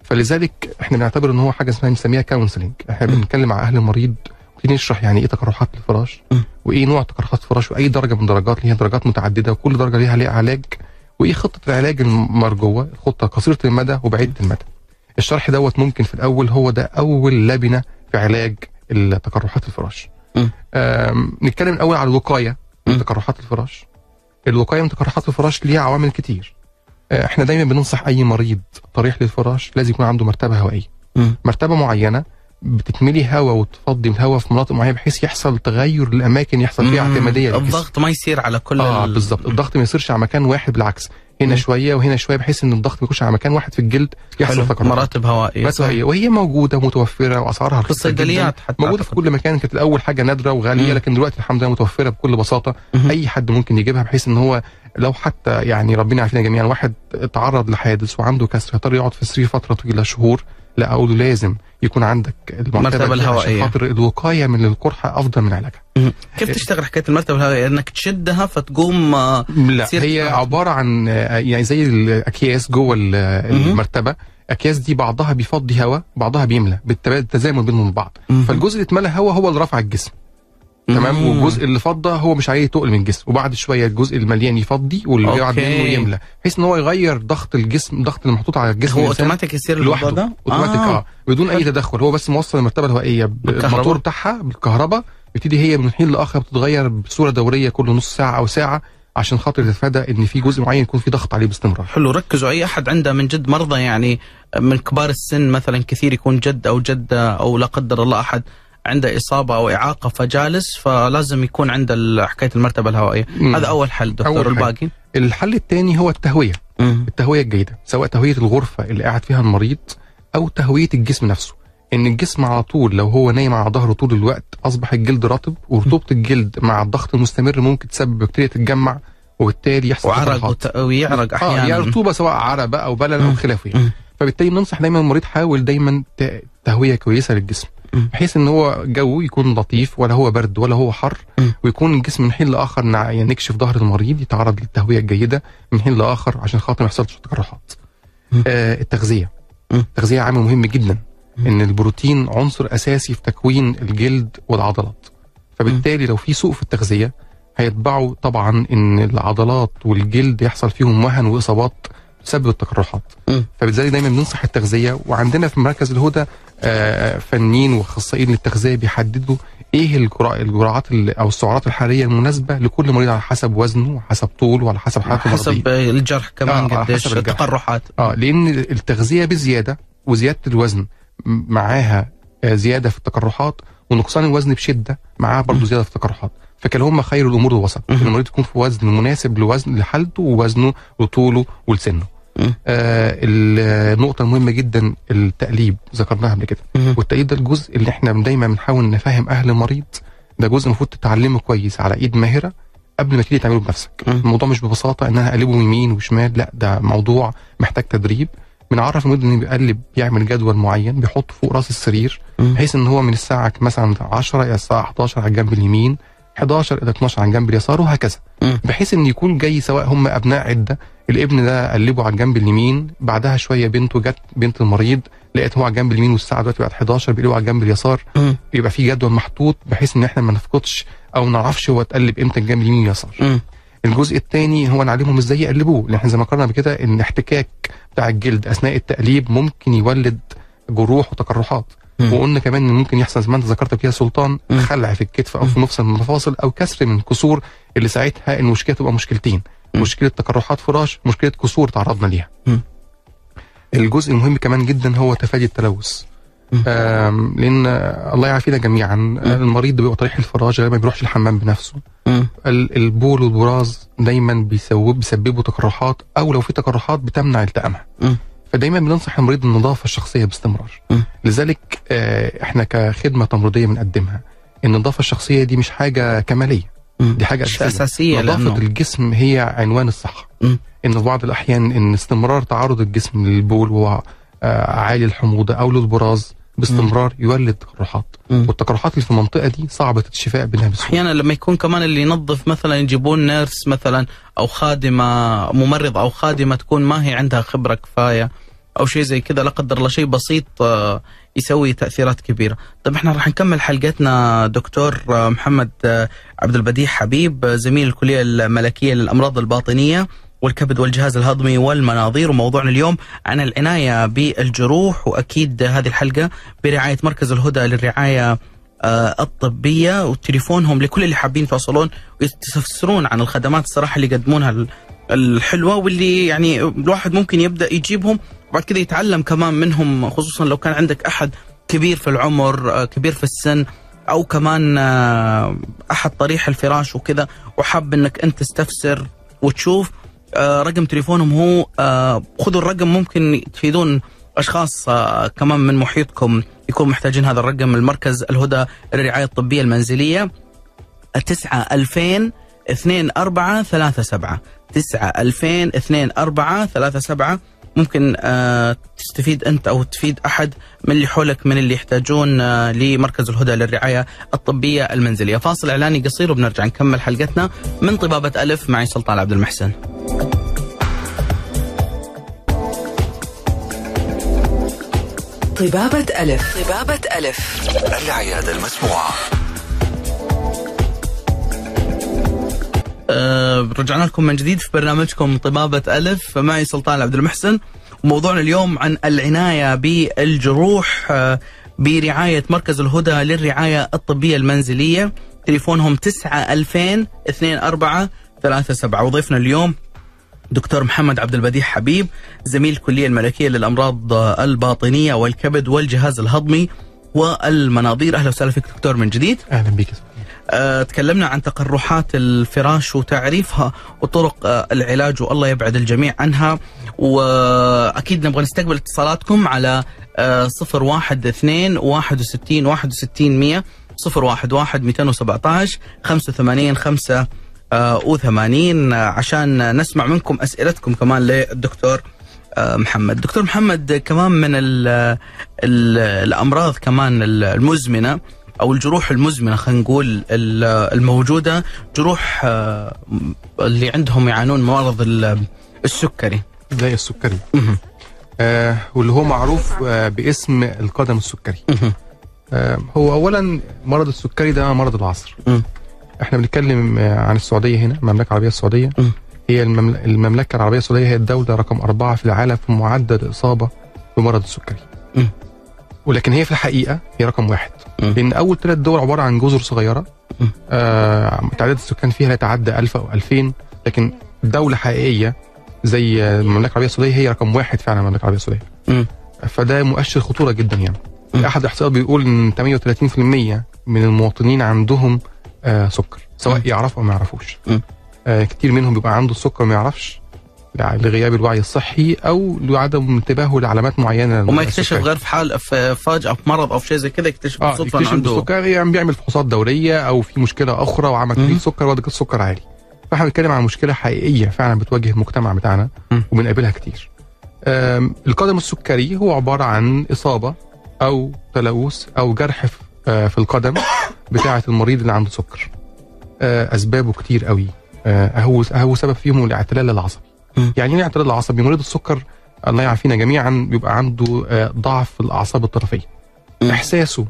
فلذلك احنا بنعتبر ان هو حاجه اسمها بنسميها كونسلنج احنا مم. بنتكلم مع اهل المريض ونبتدي نشرح يعني ايه تقرحات الفراش مم. وايه نوع تقرحات الفراش واي درجه من درجات ليها درجات متعدده وكل درجه ليها ليها علاج وايه خطه العلاج المرجوه خطه قصيره المدى وبعيده المدى الشرح دوت ممكن في الاول هو ده اول لبنه في علاج التقرحات الفراش مم. آم، نتكلم الاول على الوقايه من مم. تقرحات الفراش الوقايه من تقرحات الفراش ليها عوامل كتير آه، احنا دايما بننصح اي مريض طريح للفراش لازم يكون عنده مرتبه هوائيه مم. مرتبه معينه بتكملي هواء وتفضي من هواء في مناطق معينه بحيث يحصل تغير الاماكن يحصل فيها مم. اعتماديه للجسم. الضغط ما يصير على كل اه ال- بالظبط الضغط ما يصيرش على مكان واحد بالعكس هنا مم. شويه وهنا شويه بحيث ان الضغط ما يكونش على مكان واحد في الجلد يحصل حلو. تقرحات مراتب هوائيه بس هي وهي موجوده ومتوفره واسعارها في رخيصه جدا الصيدليات حتى موجوده في أعتقد. كل مكان كانت الاول حاجه نادره وغاليه مم. لكن دلوقتي الحمد لله متوفره بكل بساطه مهم. اي حد ممكن يجيبها بحيث ان هو لو حتى يعني ربنا يعافينا جميعا واحد تعرض لحادث وعنده كسر يضطر يقعد في السرير فتره طويله شهور لا اقول له لازم يكون عندك المرتبة المرتبه دي الهوائية. عشان خاطر الوقايه من القرحه افضل من علاجها مم. كيف تشتغل حكايه المرتبه الهوائيه انك تشدها فتقوم آه، لا تصير هي تتعرض. عباره عن آه، يعني زي الاكياس جوه ال- مهم. المرتبه الاكياس دي بعضها بيفضي هواء بعضها بيملى بالتبا- بالتزامن بينهم بعض مم. فالجزء اللي اتملى هواء هو اللي رفع الجسم تمام مم. والجزء اللي فضى هو مش عليه تقل من الجسم وبعد شويه الجزء المليان يفضي واللي أوكي. قاعد منه يملى بحيث ان هو يغير ضغط الجسم ضغط اللي محطوط على الجسم هو الإنسان اوتوماتيك يصير الموضوع لوحده ده اوتوماتيك اه, بدون اي حلو. تدخل هو بس موصل المرتبه الهوائيه بالكهرباء. بالموتور بتاعها بالكهرباء بتبتدي هي من حين لاخر بتتغير بصوره دوريه كل نص ساعه او ساعه عشان خاطر تتفادى ان في جزء معين يكون في ضغط عليه باستمرار حلو ركزوا اي احد عنده من جد مرضى يعني من كبار السن مثلا كثير يكون جد او جده او لا قدر الله احد عنده اصابه او اعاقه فجالس فلازم يكون عنده ال- حكايه المرتبه الهوائيه مم. هذا اول حل دكتور أول حاجة. الباقي الحل الثاني هو التهويه مم. التهويه الجيده سواء تهويه الغرفه اللي قاعد فيها المريض او تهويه الجسم نفسه ان الجسم على طول لو هو نايم على ظهره طول الوقت اصبح الجلد رطب ورطوبه الجلد مع الضغط المستمر ممكن تسبب بكتيريا تتجمع وبالتالي يحصل وعرق تقرحات. وت... ويعرق اه احيانا يعني رطوبه سواء عرق او بلل او مم. خلافه يعني. مم. فبالتالي بننصح دايما المريض حاول دايما ت- تهويه كويسه للجسم مم. بحيث ان هو جو يكون لطيف ولا هو برد ولا هو حر مم. ويكون الجسم من حين لاخر نع- يعني نكشف ظهر المريض يتعرض للتهويه الجيده من حين لاخر عشان خاطر ما يحصلش تقرحات. مم. آه التغذيه مم. التغذيه عامل مهم جدا مم. ان البروتين عنصر اساسي في تكوين الجلد والعضلات فبالتالي لو في سوء في التغذيه هيتبعوا طبعا ان العضلات والجلد يحصل فيهم وهن واصابات تسبب التقرحات مم. فبالتالي دايما بننصح التغذيه وعندنا في مركز الهدى آه، فنيين واخصائيين للتغذيه بيحددوا ايه الجرع- الجرعات ال- او السعرات الحراريه المناسبه لكل مريض على حسب وزنه وحسب طوله وعلى حسب حالته المرضيه حسب الجرح كمان آه، على قديش حسب الجرح. التقرحات اه لان التغذيه بزياده وزياده الوزن م- معاها آه، زياده في التقرحات ونقصان الوزن بشده معاه برضه زياده في التقرحات فكلاهما خير الامور الوسط مم. إن المريض يكون في وزن مناسب لوزن لحالته ووزنه وطوله ولسنه مم. آه النقطه المهمه جدا التقليب ذكرناها قبل كده مهم. والتقليد ده الجزء اللي احنا دايما بنحاول نفهم اهل المريض ده جزء المفروض تتعلمه كويس على ايد ماهره قبل ما تيجي تعمله بنفسك مم. الموضوع مش ببساطه ان انا اقلبه يمين وشمال لا ده موضوع محتاج تدريب بنعرف المريض انه بيقلب يعمل جدول معين بيحط فوق راس السرير مم. بحيث ان هو من الساعه مثلا 10 الى الساعه 11 على الجنب اليمين 11 الى 12 على الجنب اليسار وهكذا مم. بحيث ان يكون جاي سواء هم ابناء عده الابن ده قلبه على الجنب اليمين بعدها شويه بنته جت بنت المريض لقيت هو على الجنب اليمين والساعه دلوقتي بقت 11 بيقلبوا على الجنب اليسار مم. يبقى في جدول محطوط بحيث ان احنا ما نفقدش او ما نعرفش هو اتقلب امتى الجنب اليمين واليسار مم. الجزء الثاني هو نعلمهم ازاي يقلبوه لان احنا زي ما قررنا قبل كده ان الاحتكاك بتاع الجلد اثناء التقليب ممكن يولد جروح وتقرحات مم. وقلنا كمان ان ممكن يحصل زي ما انت ذكرت كده سلطان مم. خلع في الكتف او في مفصل من المفاصل او كسر من الكسور اللي ساعتها المشكله تبقى مشكلتين مم. مشكله تقرحات فراش مشكله كسور تعرضنا ليها مم. الجزء المهم كمان جدا هو تفادي التلوث مم. آم، لان آه، الله يعافينا جميعا المريض بيبقى طريح الفراش غالبا ما بيروحش الحمام بنفسه مم. ال- البول والبراز دايما بيسبب بيسببوا تقرحات او لو في تقرحات بتمنع التئامها مم. فدايما بننصح المريض النظافه الشخصيه باستمرار مم. لذلك آه، احنا كخدمه تمريضيه بنقدمها النظافه الشخصيه دي مش حاجه كماليه مم. دي حاجه شيء اساسيه اساسيه نظافه لانه الجسم هي عنوان الصحه مم. ان في بعض الاحيان ان استمرار تعرض الجسم للبول وهو آه، عالي الحموضه او للبراز باستمرار يولد تقرحات مم. والتقرحات اللي في المنطقه دي صعبه الشفاء منها بسهوله احيانا لما يكون كمان اللي ينظف مثلا يجيبون نيرس مثلا او خادمه ممرض او خادمه تكون ما هي عندها خبره كفايه او شيء زي كذا لا قدر الله شيء بسيط آه، يسوي تاثيرات كبيره. طيب احنا راح نكمل حلقتنا دكتور آه، محمد آه، عبد البديع حبيب آه، زميل الكليه الملكيه للامراض الباطنيه والكبد والجهاز الهضمي والمناظير وموضوعنا اليوم عن العنايه بالجروح واكيد هذه الحلقه برعايه مركز الهدى للرعايه آه، الطبيه وتليفونهم لكل اللي حابين يتواصلون ويستفسرون عن الخدمات الصراحه اللي يقدمونها ال- الحلوه واللي يعني الواحد ممكن يبدا يجيبهم وبعد كذا يتعلم كمان منهم خصوصا لو كان عندك احد كبير في العمر آه، كبير في السن او كمان آه، احد طريح الفراش وكذا وحاب انك انت تستفسر وتشوف آه، رقم تليفونهم هو آه، خذوا الرقم ممكن تفيدون اشخاص آه، كمان من محيطكم يكونوا محتاجين هذا الرقم المركز الهدى الرعايه الطبيه المنزليه تسعة ألفين اثنين أربعة ثلاثة سبعة تسعة ألفين اثنين أربعة ثلاثة سبعة ممكن آه تستفيد أنت أو تفيد أحد من اللي حولك من اللي يحتاجون آه لمركز الهدى للرعاية الطبية المنزلية فاصل إعلاني قصير وبنرجع نكمل حلقتنا من طبابة ألف معي سلطان عبد المحسن طبابة ألف طبابة ألف العيادة المسموعة آه، رجعنا لكم من جديد في برنامجكم طبابة ألف معي سلطان عبد المحسن وموضوعنا اليوم عن العناية بالجروح آه، برعاية مركز الهدى للرعاية الطبية المنزلية تليفونهم 9 2000 24 37 وضيفنا اليوم دكتور محمد عبد البديع حبيب زميل الكلية الملكية للأمراض الباطنية والكبد والجهاز الهضمي والمناظير أهلا وسهلا فيك دكتور من جديد اهلا بيك يا سلطان. آه، تكلمنا عن تقرحات الفراش وتعريفها وطرق آه، العلاج والله يبعد الجميع عنها واكيد نبغى نستقبل اتصالاتكم على آه، صفر واحد اثنين واحد وستين واحد وستين مية صفر واحد واحد ميتين وسبعتاش خمسة وثمانين خمسة آه، وثمانين آه، عشان نسمع منكم أسئلتكم كمان للدكتور آه، محمد دكتور محمد كمان من ال ال الأمراض كمان المزمنة او الجروح المزمنه خلينا نقول ال- الموجوده جروح آه، اللي عندهم يعانون من مرض ال- السكري زي السكري مهم. آه واللي هو معروف آه باسم القدم السكري مهم. آه هو اولا مرض السكري ده مرض العصر مم. احنا بنتكلم آه عن السعوديه هنا المملكه العربيه السعوديه مم. هي الممل- المملكه العربيه السعوديه هي الدوله رقم أربعة في العالم في معدل الاصابه بمرض السكري مم. ولكن هي في الحقيقه هي رقم واحد مم. لان اول ثلاث دول عباره عن جزر صغيره مم. آه تعداد السكان فيها لا يتعدى 1000 او 2000 لكن دوله حقيقيه زي المملكه العربيه السعوديه هي رقم واحد فعلا المملكه العربيه السعوديه مم. فده مؤشر خطوره جدا يعني م. احد الاحصائيات بيقول ان 38% من المواطنين عندهم آه سكر سواء م. يعرفوا او ما يعرفوش م. آه كتير منهم بيبقى عنده السكر ما يعرفش يعني لغياب الوعي الصحي او لعدم انتباهه لعلامات معينه وما للسكري. يكتشف غير في حال في فجأة في مرض أو في شيء زي كذا يكتشف اه بالصدفة إنه يكتشف عنده السكر يعني بيعمل فحوصات دوريه او في مشكله اخرى وعمل مم. تحليل سكر وادك السكر عالي فاحنا بنتكلم عن مشكله حقيقيه فعلا بتواجه المجتمع بتاعنا مم. وبنقابلها كتير آم، القدم السكري هو عباره عن اصابه او تلوث او جرح في- آه، في القدم بتاعه المريض اللي عنده سكر آه، اسبابه كتير قوي آه، هو هو سبب فيهم الاعتلال العصبي مم. يعني ايه الاعتلال العصبي مريض السكر الله يعافينا جميعا بيبقى عنده آه، ضعف في الاعصاب الطرفيه مم. احساسه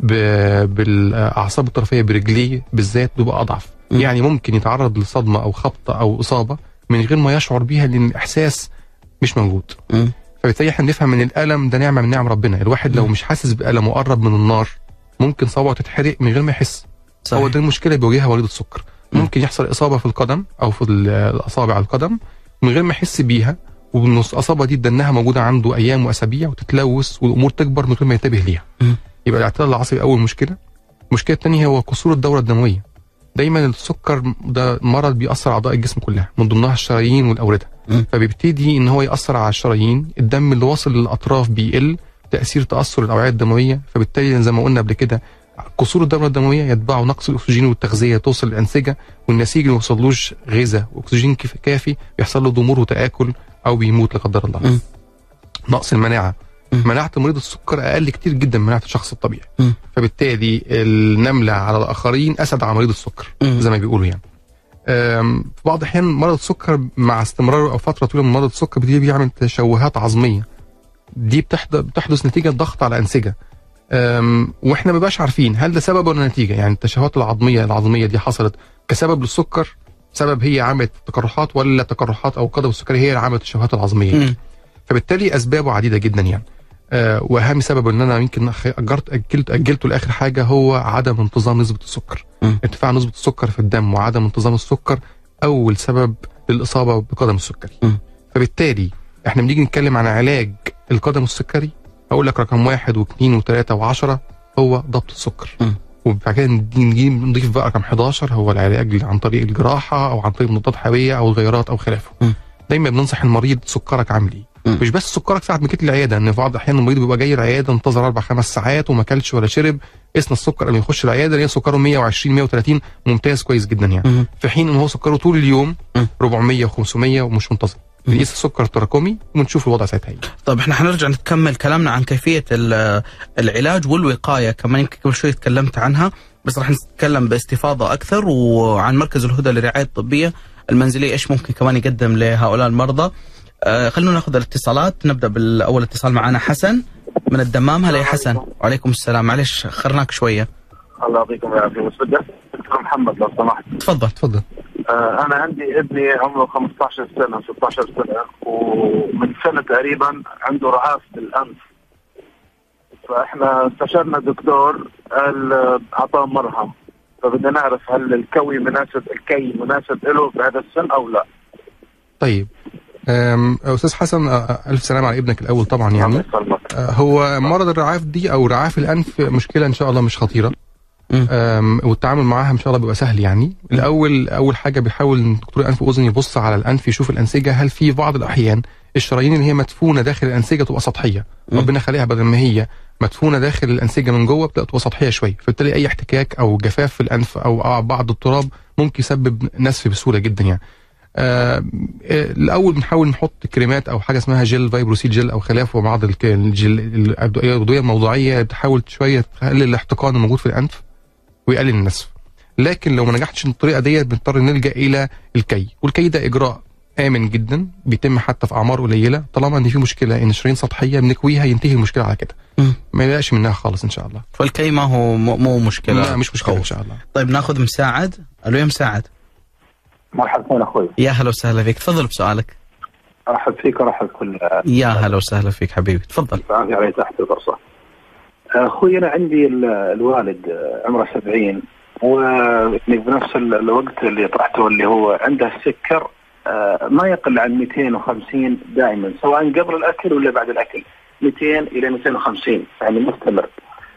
ب- بالاعصاب الطرفيه برجليه بالذات بيبقى اضعف مم. يعني ممكن يتعرض لصدمه او خبطه او اصابه من غير ما يشعر بيها لان الاحساس مش موجود مم. فبالتالي احنا بنفهم ان الالم ده نعمه من نعم ربنا الواحد لو مم. مش حاسس بالم وقرب من النار ممكن صوابعه تتحرق من غير ما يحس صحيح. هو ده المشكله اللي بيواجهها مريض السكر مم. ممكن يحصل اصابه في القدم او في ال- الاصابع القدم من غير ما يحس بيها والنص الاصابه دي دنها موجوده عنده ايام واسابيع وتتلوث والامور تكبر من غير ما ينتبه ليها مم. يبقى الاعتلال العصبي اول مشكله المشكله الثانيه هو قصور الدوره الدمويه دايما السكر ده مرض بيأثر على اعضاء الجسم كلها من ضمنها الشرايين والاورده مم. فبيبتدي ان هو يأثر على الشرايين الدم اللي واصل للاطراف بيقل تأثير تأثر الاوعيه الدمويه فبالتالي زي ما قلنا قبل كده قصور الدوره الدمويه يتبعه نقص الاكسجين والتغذيه توصل للانسجه والنسيج اللي ما وصلوش غذاء واكسجين كف- كافي بيحصل له ضمور وتاكل او بيموت لا قدر الله مم. نقص المناعه مم. مناعه مريض السكر اقل كتير جدا من مناعه الشخص الطبيعي مم. فبالتالي النمله على الاخرين اسد على مريض السكر مم. زي ما بيقولوا يعني أم، في بعض الاحيان مرض السكر مع استمراره او فتره طويله من مرض السكر بيجي بيعمل تشوهات عظميه دي بتحدث بتحدث نتيجه ضغط على انسجه أم، واحنا ما بقاش عارفين هل ده سبب ولا نتيجه يعني التشوهات العظميه العظميه دي حصلت كسبب للسكر سبب هي عملت تقرحات ولا تقرحات او القدم السكري هي اللي عملت التشوهات العظميه دي. مم. فبالتالي اسبابه عديده جدا يعني آه واهم سبب ان انا يمكن أخ- اجرت اجلت اجلته لاخر حاجه هو عدم انتظام نسبه السكر مم. ارتفاع نسبه السكر في الدم وعدم انتظام السكر اول سبب للاصابه بقدم السكري مم. فبالتالي احنا بنيجي نتكلم عن علاج القدم السكري هقول لك رقم واحد واثنين وثلاثه وعشرة هو ضبط السكر مم. وبعد كده نجي- نجي نضيف بقى رقم 11 هو العلاج عن طريق الجراحه او عن طريق مضادات حيويه او الغيارات او خلافه مم. دايما بننصح المريض سكرك عامل ايه مم. مش بس سكرك ساعه ما جيت العياده ان في بعض الاحيان المريض بيبقى جاي العياده انتظر اربع خمس ساعات وما اكلش ولا شرب قسنا السكر قبل ما يخش العياده لقينا سكره 120 130 ممتاز كويس جدا يعني مم. في حين ان هو سكره طول اليوم مم. 400 و500 ومش منتظم مم. نقيس السكر التراكمي ونشوف الوضع ساعتها ايه طيب احنا حنرجع نتكمل كلامنا عن كيفية ال- العلاج والوقاية كمان يمكن قبل شوي تكلمت عنها بس راح نتكلم باستفاضة أكثر وعن مركز الهدى للرعاية الطبية المنزلية إيش ممكن كمان يقدم لهؤلاء المرضى آه خلونا ناخذ الاتصالات نبدأ بالأول اتصال معنا حسن من الدمام هلا يا حسن وعليكم السلام معلش أخرناك شوية الله يعطيكم العافيه بس بدي أسأل دكتور محمد لو سمحت تفضل اتفضل آه انا عندي ابني عمره 15 سنه 16 سنه ومن سنه تقريبا عنده رعاف بالانف فاحنا استشرنا دكتور قال آه، اعطاه مرهم فبدنا نعرف هل الكوي مناسب الكي مناسب له بهذا السن او لا طيب أم، استاذ حسن أه، الف سلام على ابنك الاول طبعا يعني الله يسلمك أه، هو مرض الرعاف دي او رعاف الانف مشكله ان شاء الله مش خطيره مم. أم، والتعامل معاها ان شاء الله بيبقى سهل يعني الاول اول حاجه بيحاول إن دكتور انف واذن يبص على الانف يشوف الانسجه هل في بعض الاحيان الشرايين اللي هي مدفونه داخل الانسجه تبقى سطحيه مم. ربنا خليها بدل ما هي مدفونه داخل الانسجه من جوه بتبقى تبقى سطحيه شويه فبالتالي اي احتكاك او جفاف في الانف او بعض التراب ممكن يسبب نسف بسهوله جدا يعني آه آه، الاول بنحاول نحط كريمات او حاجه اسمها جل فايبروسيل جل او خلافه وبعض الك- الجل الادويه الأدوية الموضعيه تحاول شويه تقلل الاحتقان الموجود في الانف ويقلل النسف لكن لو ما نجحتش الطريقه ديت بنضطر نلجا الى الكي والكي ده اجراء امن جدا بيتم حتى في اعمار قليله طالما ان في مشكله ان شرايين سطحيه بنكويها ينتهي المشكله على كده مم. ما يلاقش منها خالص ان شاء الله فالكي ما هو مو مو مشكلة لا مش مشكله ان خوف. شاء الله طيب ناخذ مساعد ألو يا مساعد مرحبا اخوي يا هلا وسهلا فيك تفضل بسؤالك ارحب فيك ورحب كل يا هلا وسهلا فيك حبيبي تفضل العافيه علي تحت الفرصه. اخوي انا عندي ال- الوالد آه، عمره 70 ويعني بنفس ال- الوقت اللي طرحته اللي هو عنده السكر آه، ما يقل عن 250 دائما سواء قبل الاكل ولا بعد الاكل. 200 الى 250 يعني مستمر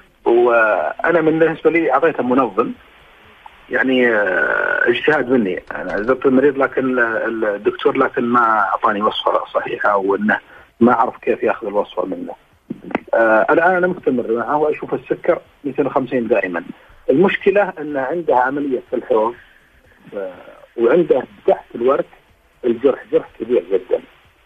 وانا من بالنسبه لي اعطيته منظم يعني آه، اجتهاد مني انا زرت المريض لكن ال- الدكتور لكن ما اعطاني وصفه صحيحه وانه ما اعرف كيف ياخذ الوصفه منه. آه، الان انا مستمر معه واشوف السكر 250 دائما. المشكله انه عنده عمليه في الحوض آه، وعنده تحت الورك الجرح جرح كبير جدا.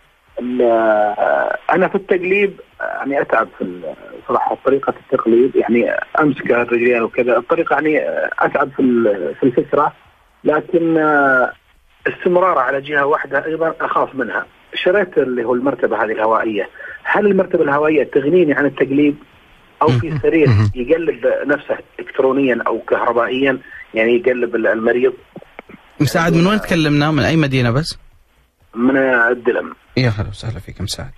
ال- آه، انا في التقليب آه، يعني اتعب في ال- صراحه طريقه التقليد يعني امسك الرجلين وكذا الطريقه يعني آه، اتعب في ال- في الفكره لكن آه، استمرار على جهه واحده ايضا اخاف منها. شريت اللي هو المرتبه هذه الهوائيه، هل المرتبه الهوائيه تغنيني عن التقليب او في سرير مهم. يقلب نفسه الكترونيا او كهربائيا يعني يقلب المريض مساعد من وين تكلمنا من اي مدينه بس؟ من الدلم. يا هلا وسهلا فيك مساعد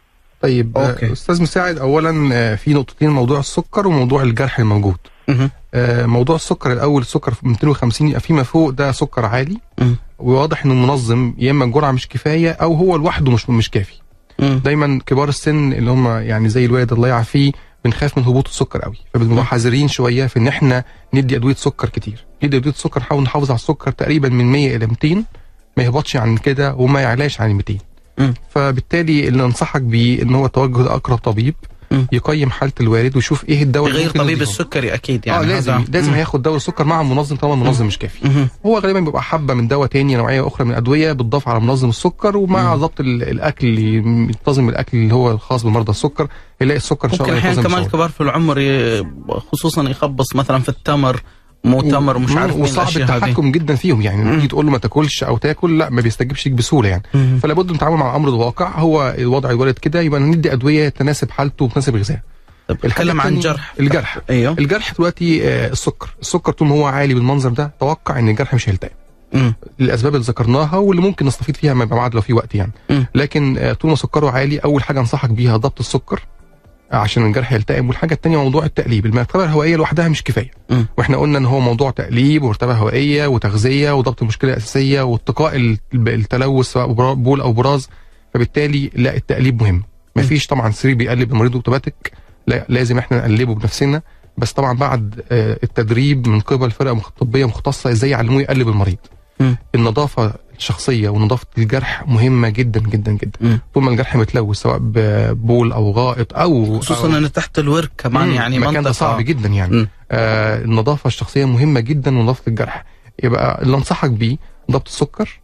طيب أوكي. أوكي. استاذ مساعد اولا آه، في نقطتين موضوع السكر وموضوع الجرح الموجود مهم. آه، موضوع السكر الاول السكر في 250 يبقى فيما فوق ده سكر عالي مم. وواضح انه منظم يا اما الجرعه مش كفايه او هو لوحده مش مش كافي مم. دايما كبار السن اللي هم يعني زي الوالد الله يعافيه بنخاف من هبوط السكر قوي فبنبقى حذرين شويه في ان احنا ندي ادويه سكر كتير ندي ادويه سكر نحاول نحافظ على السكر تقريبا من 100 الى 200 ما يهبطش عن كده وما يعلاش عن 200 مم. فبالتالي اللي انصحك بيه ان هو توجه لاقرب طبيب مم. يقيم حاله الوالد ويشوف ايه الدواء اللي غير ممكن طبيب نديهوله. السكري اكيد يعني اه لازم هذا- لازم مم. هياخد دواء السكر مع منظم طالما المنظم مش كافي مهم. هو غالبا بيبقى حبه من دواء تاني نوعيه اخرى من الادويه بتضاف على منظم السكر ومع مم. ضبط ال- الاكل اللي ينتظم الاكل اللي هو الخاص بمرضى السكر يلاقي السكر ان شاء ممكن الله احيانا ينتظم كمان بسرعة. الكبار في العمر ي- خصوصا يخبص مثلا في التمر مؤتمر ومش مم، عارف مين وصعب الاشياء هذه التحكم جدا فيهم يعني مم. تيجي تقول له ما تاكلش او تاكل لا ما بيستجيبش ليك بسهوله يعني مم. فلا بد من التعامل مع الامر الواقع هو الوضع الوالد كده يبقى ندي ادويه تناسب حالته وتناسب غذائه طب الحاجة نتكلم عن التانية- جرح الجرح ايوه الجرح دلوقتي آه، السكر السكر طول ما هو عالي بالمنظر ده توقع ان الجرح مش هيلتئم مم. الاسباب اللي ذكرناها واللي ممكن نستفيد فيها ما بعد لو في وقت يعني مم. لكن آه، طول ما سكره عالي اول حاجه انصحك بيها ضبط السكر آه، عشان الجرح يلتئم والحاجه الثانيه موضوع التقليب المرتبه الهوائيه لوحدها مش كفايه مم. واحنا قلنا ان هو موضوع تقليب ومرتبه هوائيه وتغذيه وضبط المشكله الاساسيه واتقاء ال- التلوث سواء برا- بول او براز فبالتالي لا التقليب مهم مفيش طبعا سرير بيقلب المريض اوتوماتيك لا لازم احنا نقلبه بنفسنا بس طبعا بعد آه، التدريب من قبل فرقه مخ- طبيه مختصه ازاي يعلموه يقلب المريض مم. النظافه الشخصيه ونظافه الجرح مهمه جدا جدا جدا مم. طول ما الجرح متلوث سواء ببول او غائط او خصوصا أو ان تحت الورك كمان مم، يعني المكان ده منطقه صعب جدا يعني مم. آه النظافه الشخصيه مهمه جدا ونظافه الجرح يبقى اللي انصحك بيه ضبط السكر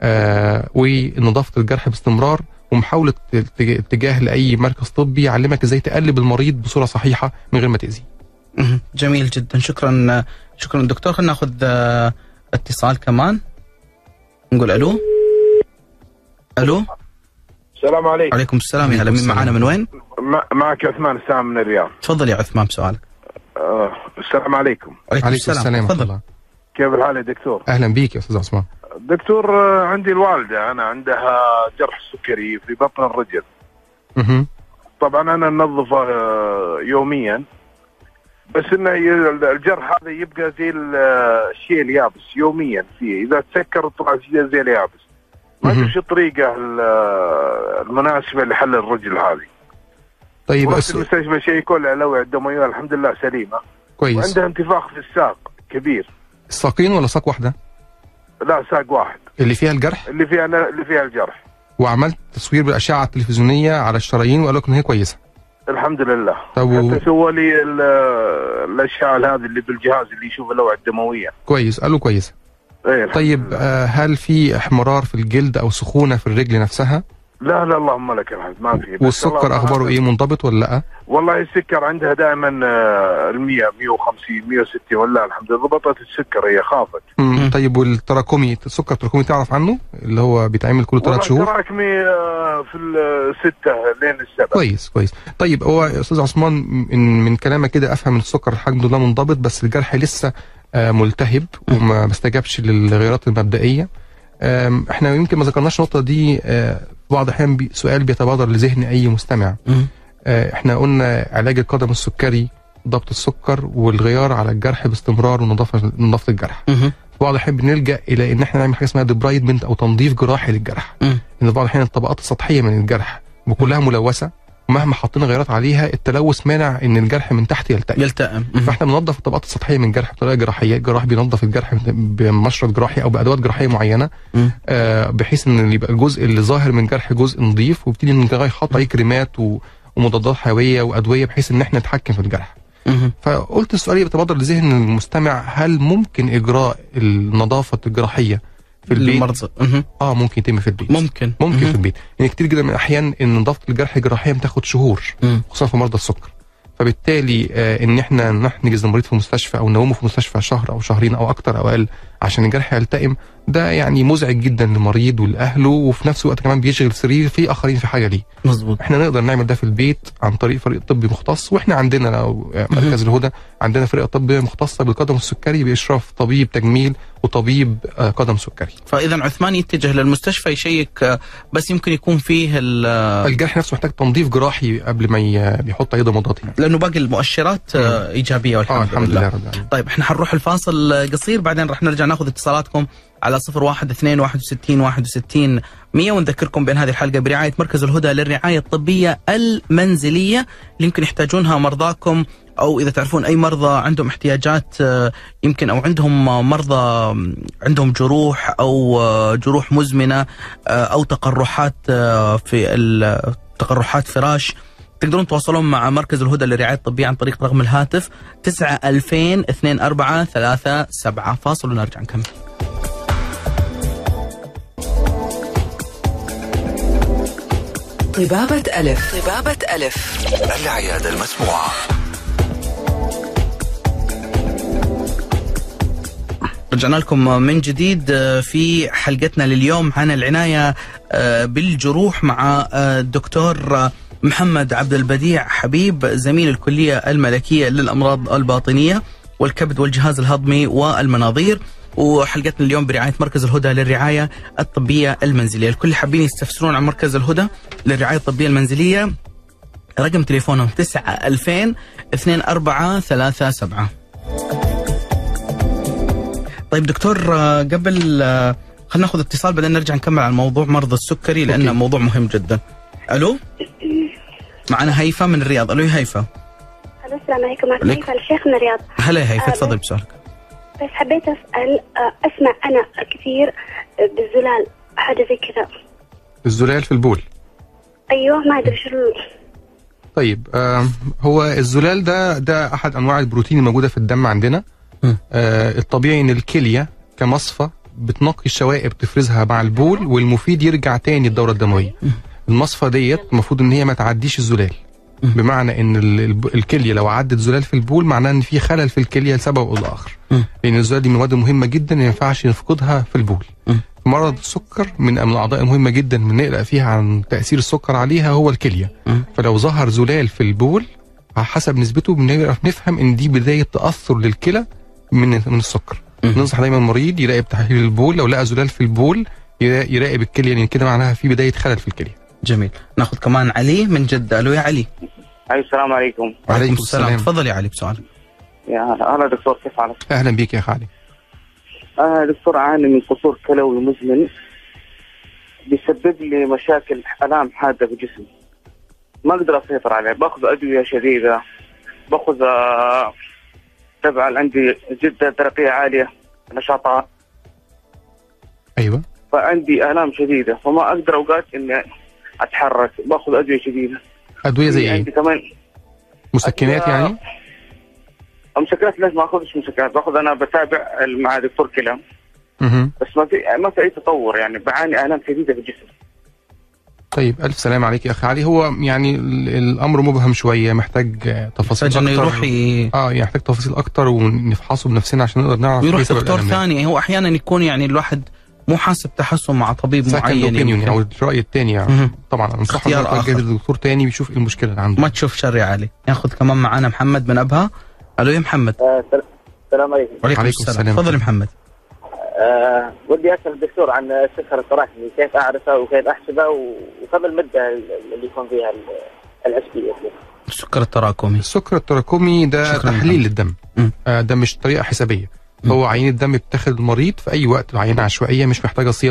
آه ونظافه الجرح باستمرار ومحاوله الت- اتجاه لاي مركز طبي يعلمك ازاي تقلب المريض بصوره صحيحه من غير ما تاذيه مهم. جميل جدا شكرا شكرا دكتور خلينا ناخذ آه، اتصال كمان نقول الو الو السلام عليكم عليكم السلام يا هلا عليكم مين السلام. معانا من وين؟ مع- معك عثمان السام من الرياض تفضل يا عثمان بسؤالك آه، السلام عليكم عليكم, عليكم السلام ورحمه تفضل الله كيف الحال يا دكتور اهلا بيك يا استاذ عثمان دكتور آه، عندي الوالدة أنا عندها جرح سكري في بطن الرجل مهم. طبعا أنا ننظفه آه، يوميا بس انه ي- الجرح هذا يبقى زي ال- الشيء اليابس يوميا فيه اذا تسكر طلع زي زي اليابس ما ادري مهم. شو الطريقه ال- المناسبه لحل الرجل هذه طيب رحت الس- المستشفى شيكوا لي الاوعيه الدمويه الحمد لله سليمه كويس وعندها انتفاخ في الساق كبير الساقين ولا ساق واحده لا ساق واحد اللي فيها الجرح اللي فيها اللي فيها الجرح وعملت تصوير بالاشعه التلفزيونيه على الشرايين وقال لك ان هي كويسه الحمد لله طب و- حتى سوى لي ال- الاشعه هذه اللي بالجهاز اللي يشوف الاوعيه الدمويه كويس قال له كويسه ايه الحمد طيب لله. آه هل في احمرار في الجلد او سخونه في الرجل نفسها لا لا اللهم لك الحمد ما في بس والسكر الله- اخباره ايه منضبط ولا لا والله السكر عندها دائما ال 100 150 160 ولا الحمد لله ضبطت السكر هي خافت مم. طيب والتراكمي السكر التراكمي تعرف عنه اللي هو بيتعمل كل ثلاث والله شهور تراكمي آه، في الستة لين السبع كويس كويس طيب هو يا استاذ عثمان من, من كلامك كده افهم ان السكر الحمد لله منضبط بس الجرح لسه آه ملتهب وما ما استجابش للغيرات المبدئيه آم، احنا يمكن ما ذكرناش النقطه دي آه، في بعض الاحيان بي- سؤال بيتبادر لذهن اي مستمع مم. آه، احنا قلنا علاج القدم السكري ضبط السكر والغيار على الجرح باستمرار ونظافه نظافه الجرح مهم. في بعض الاحيان بنلجا الى ان احنا نعمل حاجه اسمها ديبرايدمنت او تنظيف جراحي للجرح مم. ان بعض الاحيان الطبقات السطحيه من الجرح وكلها ملوثه ومهما حطينا غيارات عليها التلوث مانع ان الجرح من تحت يلتئم يلتئم مهم. فاحنا بننظف الطبقات السطحيه من الجرح بطريقه جراحيه الجراح بينظف الجرح بمشرط جراحي او بادوات جراحيه معينه مم. آه بحيث ان يبقى الجزء اللي ظاهر من الجرح جزء نظيف وبتدي نحط عليه كريمات و- ومضادات حيويه وادويه بحيث ان احنا نتحكم في الجرح مهم. فقلت السؤال يتبادر لذهن المستمع هل ممكن اجراء النظافه الجراحيه في البيت المرضى مهم. اه ممكن يتم في البيت ممكن ممكن مهم. في البيت يعني كتير جدا من الاحيان ان نظافه الجرح جراحيا بتاخد شهور مم. خصوصا في مرضى السكر فبالتالي آه ان احنا نحجز المريض في مستشفى او نومه في مستشفى شهر او شهرين او اكتر او اقل عشان الجرح يلتئم ده يعني مزعج جدا للمريض ولاهله وفي نفس الوقت كمان بيشغل سرير في اخرين في حاجه ليه مظبوط احنا نقدر نعمل ده في البيت عن طريق فريق طبي مختص واحنا عندنا لو آه، مركز الهدى عندنا فريق طبي مختصه بالقدم السكري باشراف طبيب تجميل وطبيب آه، قدم سكري فاذا عثمان يتجه للمستشفى يشيك آه، بس يمكن يكون فيه ال- آه، الجرح نفسه محتاج تنظيف جراحي قبل ما ي- يحط اي ضمادات يعني لانه باقي المؤشرات آه، ايجابيه اه والحمد الحمد لله رب العالمين طيب احنا حنروح الفاصل قصير بعدين رح نرجع ناخذ اتصالاتكم على صفر واحد اثنين واحد وستين واحد وستين مية ونذكركم بأن هذه الحلقة برعاية مركز الهدى للرعاية الطبية المنزلية اللي يمكن يحتاجونها مرضاكم أو إذا تعرفون أي مرضى عندهم احتياجات آه، يمكن أو عندهم مرضى عندهم جروح أو آه، جروح مزمنة آه، أو تقرحات آه، في ال- تقرحات فراش تقدرون تواصلون مع مركز الهدى للرعاية الطبية عن طريق رقم الهاتف 9 2000 24 3 7 فاصل ونرجع نكمل طبابة ألف طبابة ألف العيادة المسموعة رجعنا لكم من جديد آه، في حلقتنا لليوم عن العناية آه، بالجروح مع آه، الدكتور آه، محمد عبد البديع حبيب زميل الكلية الملكية للأمراض الباطنية والكبد والجهاز الهضمي والمناظير وحلقتنا اليوم برعاية مركز الهدى للرعاية الطبية المنزلية الكل حابين يستفسرون عن مركز الهدى للرعاية الطبية المنزلية رقم تليفونهم 9 2000 2437 طيب دكتور آه، قبل آه، خلينا ناخذ اتصال بعدين نرجع نكمل على موضوع مرضى السكري لانه أوكي. موضوع مهم جدا. الو؟ معنا هيفا من الرياض، الو يا هيفا. ألو، السلام عليكم معك عليكم. هيفا الشيخ من الرياض هلا يا هيفا أهلا. تفضل بسؤالك. بس حبيت أسأل آه، أسمع أنا كثير بالزلال حاجة زي كذا الزلال في البول أيوه ما أدري شو ال- طيب آم، هو الزلال ده ده احد انواع البروتين الموجوده في الدم عندنا مم. آه الطبيعي ان الكليه كمصفى بتنقي الشوائب تفرزها مع البول والمفيد يرجع تاني الدوره الدمويه المصفى ديت المفروض ان هي ما تعديش الزلال مم. بمعنى ان ال- الب- الكليه لو عدت زلال في البول معناه ان في خلل في الكليه لسبب او لاخر مم. لان الزلال دي من المواد المهمه جدا ما ينفعش نفقدها في البول مم. مرض السكر من من الاعضاء المهمه جدا من نقلق فيها عن تاثير السكر عليها هو الكليه مم. فلو ظهر زلال في البول على حسب نسبته بنعرف نفهم ان دي بدايه تاثر للكلى من من السكر مم. ننصح دايما المريض يراقب تحليل البول لو لقى زلال في البول يرا- يراقب الكليه لان كده معناها في بدايه خلل في الكليه جميل. ناخذ كمان علي من جدة، الو يا علي. أي السلام عليكم وعليكم السلام. تفضل يا علي بسؤالك. يا هلا هلا دكتور كيف حالك؟ اهلا بيك يا خالد أنا دكتور أعاني من قصور كلوي مزمن بيسبب لي مشاكل آلام حادة في جسمي ما أقدر أسيطر عليه باخذ أدوية شديدة باخذ آه، تبع عندي جدة درقية عالية نشاطات ايوه فعندي آلام شديدة فما أقدر أوقات إني أتحرك باخذ أدوية شديدة ادويه زي عندي ايه كمان مسكنات أدوية- يعني مسكنات لازم ما اخذش مسكنات باخذ انا بتابع مع دكتور كلى مهم. بس ما في ما في اي تطور يعني بعاني الام شديده في الجسم طيب الف سلام عليك يا اخي علي هو يعني ال- الامر مبهم شويه محتاج آه، تفاصيل محتاج انه اكتر يروح ي... اه يعني محتاج تفاصيل اكتر ونفحصه بنفسنا عشان نقدر نعرف ويروح إيه سبب دكتور الألم. ثاني هو احيانا يكون يعني الواحد مو حاسب تحسن مع طبيب second معين opinion يمكن. او الراي الثاني يعني مهم. طبعا انصحه اختيار انه يتوجه آخر. لدكتور ثاني ويشوف ايه المشكله اللي عنده ما تشوف شر يا علي ناخذ كمان معانا محمد من ابها الو يا محمد السلام عليكم وعليكم عليكم السلام السلام. تفضل يا محمد أه ودي اسال الدكتور عن السكر التراكمي كيف اعرفه وكيف احسبه و- وكم المده اللي يكون فيها الاتش بي السكر التراكمي السكر التراكمي ده شكراً تحليل محمد. للدم مم. آه ده مش طريقه حسابيه مم. هو عينه دم بتاخد المريض في اي وقت عينه عشوائيه مش محتاجه صيام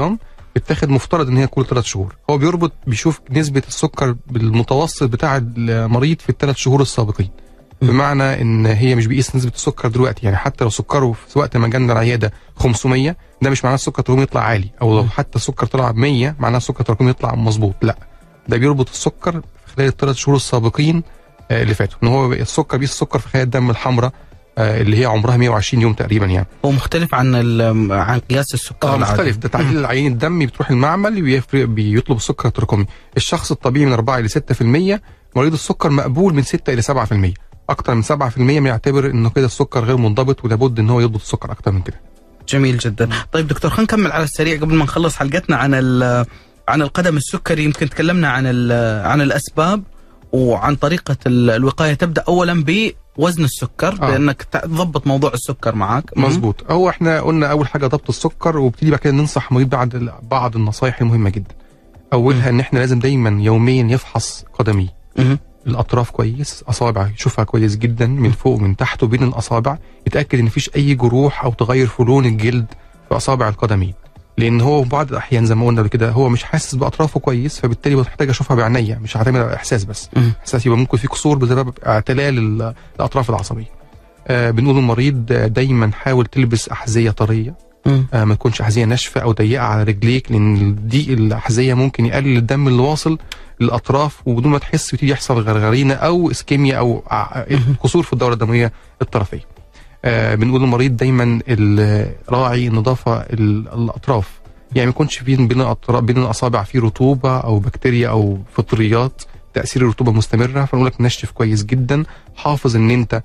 بتاخد مفترض ان هي كل ثلاث شهور هو بيربط بيشوف نسبه السكر بالمتوسط بتاع المريض في الثلاث شهور السابقين بمعنى ان هي مش بيقيس نسبه السكر دلوقتي يعني حتى لو سكره في وقت ما جالنا العياده 500 ده مش معناه السكر تراكمي يطلع عالي او لو حتى السكر طلع 100 معناه السكر تراكمي يطلع مظبوط لا ده بيربط السكر في خلال الثلاث شهور السابقين آه، اللي فاتوا ان هو السكر بيقيس السكر في خلايا الدم الحمراء آه، اللي هي عمرها 120 يوم تقريبا يعني هو مختلف عن ال- عن قياس السكر اه العادي. مختلف ده تعديل العيين الدمي بتروح المعمل بيفرق بيطلب السكر التراكمي الشخص الطبيعي من 4 ل 6% مريض السكر مقبول من 6 الى 7% اكتر من 7% بيعتبر انه كده السكر غير منضبط ولابد ان هو يضبط السكر اكتر من كده جميل جدا طيب دكتور خلينا نكمل على السريع قبل ما نخلص حلقتنا عن ال- عن القدم السكري يمكن تكلمنا عن ال- عن الاسباب وعن طريقه ال- الوقايه تبدا اولا بوزن السكر آه. بانك تضبط موضوع السكر معك مظبوط هو احنا قلنا اول حاجه ضبط السكر وبتيجي بعد كده ننصح المريض بعد بعض النصائح المهمه جدا اولها ان احنا لازم دايما يوميا يفحص قدميه مهم. الاطراف كويس اصابع يشوفها كويس جدا من فوق ومن تحت وبين الاصابع يتاكد ان مفيش اي جروح او تغير في لون الجلد في اصابع القدمين لان هو في بعض الاحيان زي ما قلنا قبل كده هو مش حاسس باطرافه كويس فبالتالي بحتاج اشوفها بعينيا مش هعتمد على الاحساس بس مم. احساس يبقى ممكن في كسور بسبب اعتلال ال- الاطراف العصبيه آه بنقول للمريض آه، دايما حاول تلبس احذيه طريه مم. آه ما تكونش احذيه ناشفه او ضيقه على رجليك لان ضيق الاحذيه ممكن يقلل الدم اللي واصل للاطراف وبدون ما تحس بتيجي يحصل غرغرينه او اسكيميا او ع- قصور في الدوره الدمويه الطرفيه. آه بنقول للمريض دايما ال- راعي النظافه ال- الاطراف يعني ما يكونش في بين الاطراف بين الاصابع في رطوبه او بكتيريا او فطريات تاثير الرطوبه مستمره فنقول لك نشف كويس جدا حافظ ان انت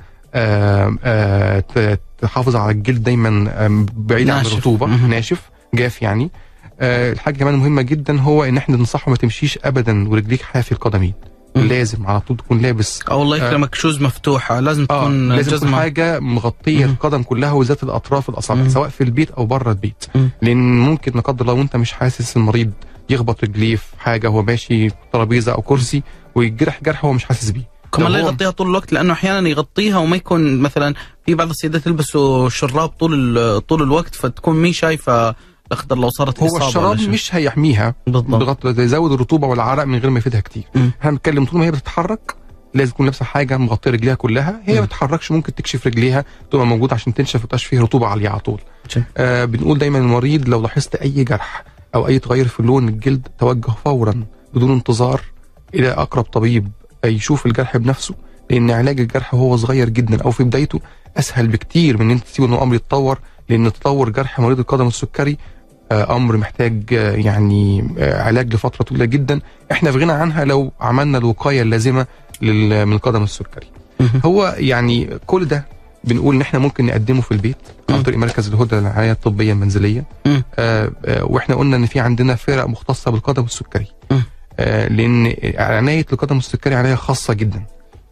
آه آه ت- تحافظ على الجلد دايما آم، بعيد عن ناشف. الرطوبه مهم. ناشف جاف يعني آه الحاجه كمان مهمه جدا هو ان احنا ننصحه ما تمشيش ابدا ورجليك حافي القدمين مم. لازم على طول تكون لابس او الله يكرمك شوز مفتوحه لازم اه تكون لازم تكون جزمه حاجه مغطيه مم. القدم كلها وذات الاطراف الاصابع مم. سواء في البيت او بره البيت مم. لان ممكن لا قدر الله وانت مش حاسس المريض يخبط رجليه في حاجه وهو ماشي في ترابيزه او كرسي ويجرح جرح هو مش حاسس بيه كمان لا لو هو- يغطيها طول الوقت لانه احيانا يغطيها وما يكون مثلا في بعض السيدات يلبسوا شراب طول ال- طول الوقت فتكون مي شايفه لا قدر الله صارت هو إصابة الشراب ولا شيء. مش هيحميها بالضبط بغض يزود الرطوبه والعرق من غير ما يفيدها كتير مم. احنا بنتكلم طول ما هي بتتحرك لازم تكون لابسه حاجه مغطيه رجليها كلها هي مم. ما بتتحركش ممكن تكشف رجليها تبقى موجوده عشان تنشف وتبقاش فيه رطوبه عاليه على طول جميل. آه بنقول دايما للمريض لو لاحظت اي جرح او اي تغير في لون الجلد توجه فورا بدون انتظار الى اقرب طبيب يشوف الجرح بنفسه لان علاج الجرح وهو صغير جدا او في بدايته اسهل بكتير من ان انت تسيبه ان الامر يتطور لان تطور جرح مريض القدم السكري آه، امر محتاج آه، يعني آه، علاج لفتره طويله جدا احنا في غنى عنها لو عملنا الوقايه اللازمه لل- من القدم السكري مهم. هو يعني كل ده بنقول ان احنا ممكن نقدمه في البيت عن مم. طريق مركز الهدى للعنايه الطبيه المنزليه مم. آه آه واحنا قلنا ان في عندنا فرق مختصه بالقدم السكري مم. آه لان عنايه القدم السكري عنايه خاصه جدا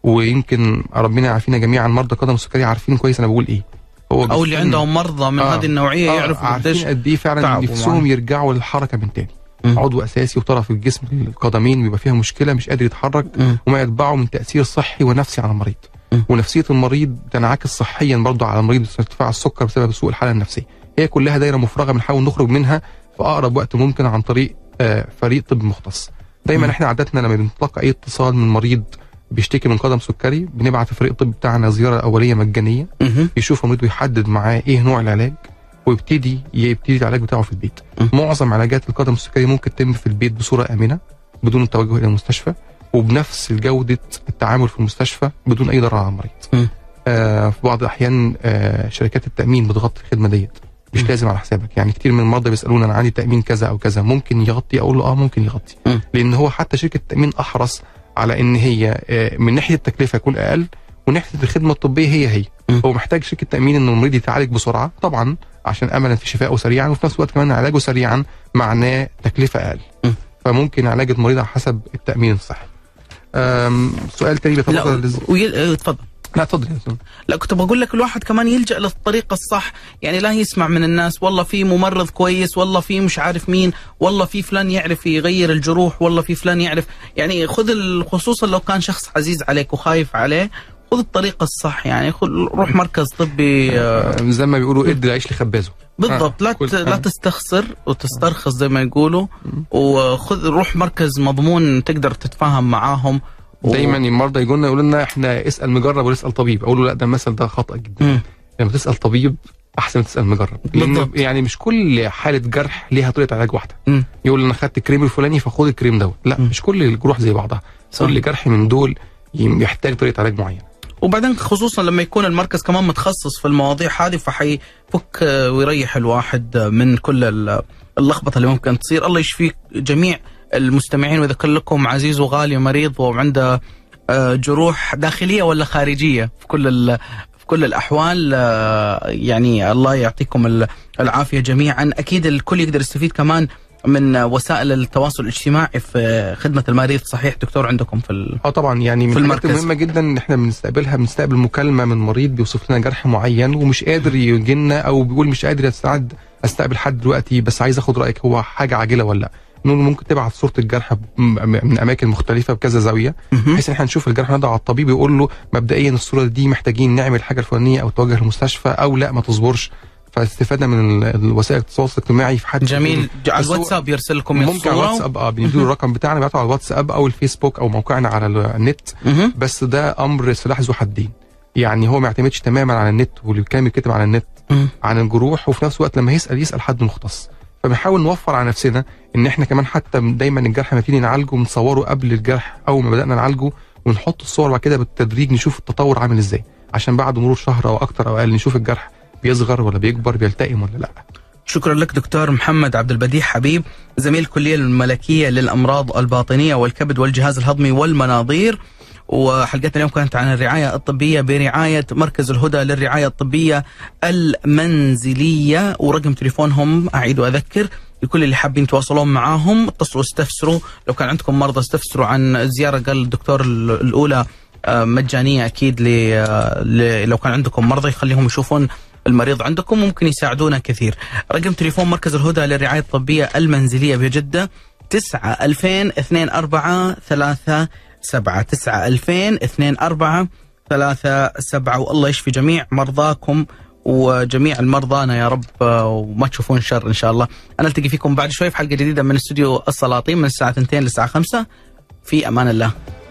ويمكن ربنا يعافينا جميعا مرضى القدم السكري عارفين كويس انا بقول ايه هو او اللي بيستنى- عندهم مرضى من آه. هذه النوعيه آه، يعرفوا عارفين قديش قد ايه فعلا تعبوا نفسهم معاه. يرجعوا للحركه من تاني مم. عضو اساسي وطرف الجسم القدمين بيبقى فيها مشكله مش قادر يتحرك مم. وما يتبعه من تاثير صحي ونفسي على المريض مم. ونفسيه المريض تنعكس صحيا برضه على المريض بسبب ارتفاع السكر بسبب سوء الحاله النفسيه هي كلها دايره مفرغه بنحاول نخرج منها في اقرب وقت ممكن عن طريق آه، فريق طب مختص دايما مم. احنا عادتنا لما بنتلقى اي اتصال من مريض بيشتكي من قدم سكري بنبعت الفريق الطبي بتاعنا زياره اوليه مجانيه مهم. يشوف المريض ويحدد معاه ايه نوع العلاج ويبتدي يبتدي العلاج بتاعه في البيت م. معظم علاجات القدم السكري ممكن تتم في البيت بصوره امنه بدون التوجه الى المستشفى وبنفس جوده التعامل في المستشفى بدون اي ضرر على المريض م. آه في بعض الاحيان آه شركات التامين بتغطي الخدمه ديت مش م. لازم على حسابك يعني كتير من المرضى بيسالونا انا عندي تامين كذا او كذا ممكن يغطي اقول له اه ممكن يغطي م. لان هو حتى شركه التامين احرص على ان هي آه من ناحيه التكلفه يكون اقل وناحيه الخدمه الطبيه هي هي م. هو محتاج شركه تامين ان المريض يتعالج بسرعه طبعا عشان املا في شفائه سريعا وفي نفس الوقت كمان علاجه سريعا معناه تكلفه اقل م. فممكن علاج المريض على حسب التامين الصحي أم، سؤال تاني لا بيتفضل لز... ويل... اه، تفضل لا اتفضل يا أستاذ. لا كنت بقول لك الواحد كمان يلجا للطريقه الصح يعني لا يسمع من الناس والله في ممرض كويس والله في مش عارف مين والله في فلان يعرف يغير الجروح والله في فلان يعرف يعني خذ ال- خصوصا لو كان شخص عزيز عليك وخايف عليه خذ الطريقه الصح يعني خذ روح مركز طبي اه، أم، زي ما بيقولوا ادي العيش لخبازه بالضبط لا كل- ت- لا آه. تستخسر وتسترخص زي ما يقولوا وخذ روح مركز مضمون تقدر تتفاهم معاهم و- دايما المرضى يجوا لنا يقولوا لنا احنا اسال مجرب ولا اسال طبيب اقول له لا ده المثل ده خطا جدا مم. لما تسال طبيب احسن من تسال مجرب لان بالضبط. يعني مش كل حاله جرح ليها طريقه علاج واحده مم. يقول لي انا خدت الكريم الفلاني فخد الكريم دوت لا مم. مش كل الجروح زي بعضها صح. كل جرح من دول يحتاج طريقه علاج معينه وبعدين خصوصا لما يكون المركز كمان متخصص في المواضيع هذه فحيفك آه، ويريح الواحد آه، من كل ال- اللخبطه اللي ممكن تصير الله يشفيك جميع المستمعين واذا كان لكم عزيز وغالي مريض وعنده آه، جروح داخليه ولا خارجيه في كل ال- في كل الاحوال آه، يعني الله يعطيكم ال- العافيه جميعا اكيد الكل يقدر يستفيد كمان من وسائل التواصل الاجتماعي في خدمه المريض صحيح دكتور عندكم في ال... اه طبعا يعني من في الحاجات المركز. المهمه جدا ان احنا بنستقبلها بنستقبل مكالمه من مريض بيوصف لنا جرح معين ومش قادر يجي لنا او بيقول مش قادر استعد استقبل حد دلوقتي بس عايز اخد رايك هو حاجه عاجله ولا لا نقول له ممكن تبعت صوره الجرح م- من اماكن مختلفه بكذا زاويه مهم. بحيث ان احنا نشوف الجرح نضع على الطبيب يقول له مبدئيا الصوره دي محتاجين نعمل الحاجه الفلانيه او توجه المستشفى او لا ما تصبرش فاستفادنا من ال- الوسائل التواصل الاجتماعي في حد جميل على بس هو- الواتساب يرسل لكم ممكن على الصوره الواتساب اه بنديله الرقم بتاعنا نبعته على الواتساب او الفيسبوك او موقعنا على النت مهم. بس ده امر سلاح ذو حدين يعني هو ما يعتمدش تماما على النت والكلام يتكتب على النت مم. عن الجروح وفي نفس الوقت لما يسال يسال حد مختص فبنحاول نوفر على نفسنا ان احنا كمان حتى دايما الجرح لما تيجي نعالجه بنصوره قبل الجرح اول ما بدانا نعالجه ونحط الصور بعد كده بالتدريج نشوف التطور عامل ازاي عشان بعد مرور شهر او اكتر او اقل نشوف الجرح بيصغر ولا بيكبر بيلتئم ولا لا شكرا لك دكتور محمد عبد البديع حبيب زميل الكليه الملكيه للامراض الباطنيه والكبد والجهاز الهضمي والمناظير وحلقتنا اليوم كانت عن الرعايه الطبيه برعايه مركز الهدى للرعايه الطبيه المنزليه ورقم تليفونهم اعيد واذكر لكل اللي حابين يتواصلون معاهم اتصلوا استفسروا لو كان عندكم مرضى استفسروا عن الزياره قال الدكتور ال- الاولى آه، مجانيه اكيد ل- آه، ل- لو كان عندكم مرضى يخليهم يشوفون المريض عندكم ممكن يساعدونا كثير رقم تليفون مركز الهدى للرعاية الطبية المنزلية بجدة 9 2000 2 4 3 7 9 2000 2 4 3 7 والله يشفي جميع مرضاكم وجميع المرضانا يا رب آه، وما تشوفون شر ان شاء الله انا التقي فيكم بعد شوي في حلقه جديده من استوديو السلاطين من الساعه 2 للساعه 5 في امان الله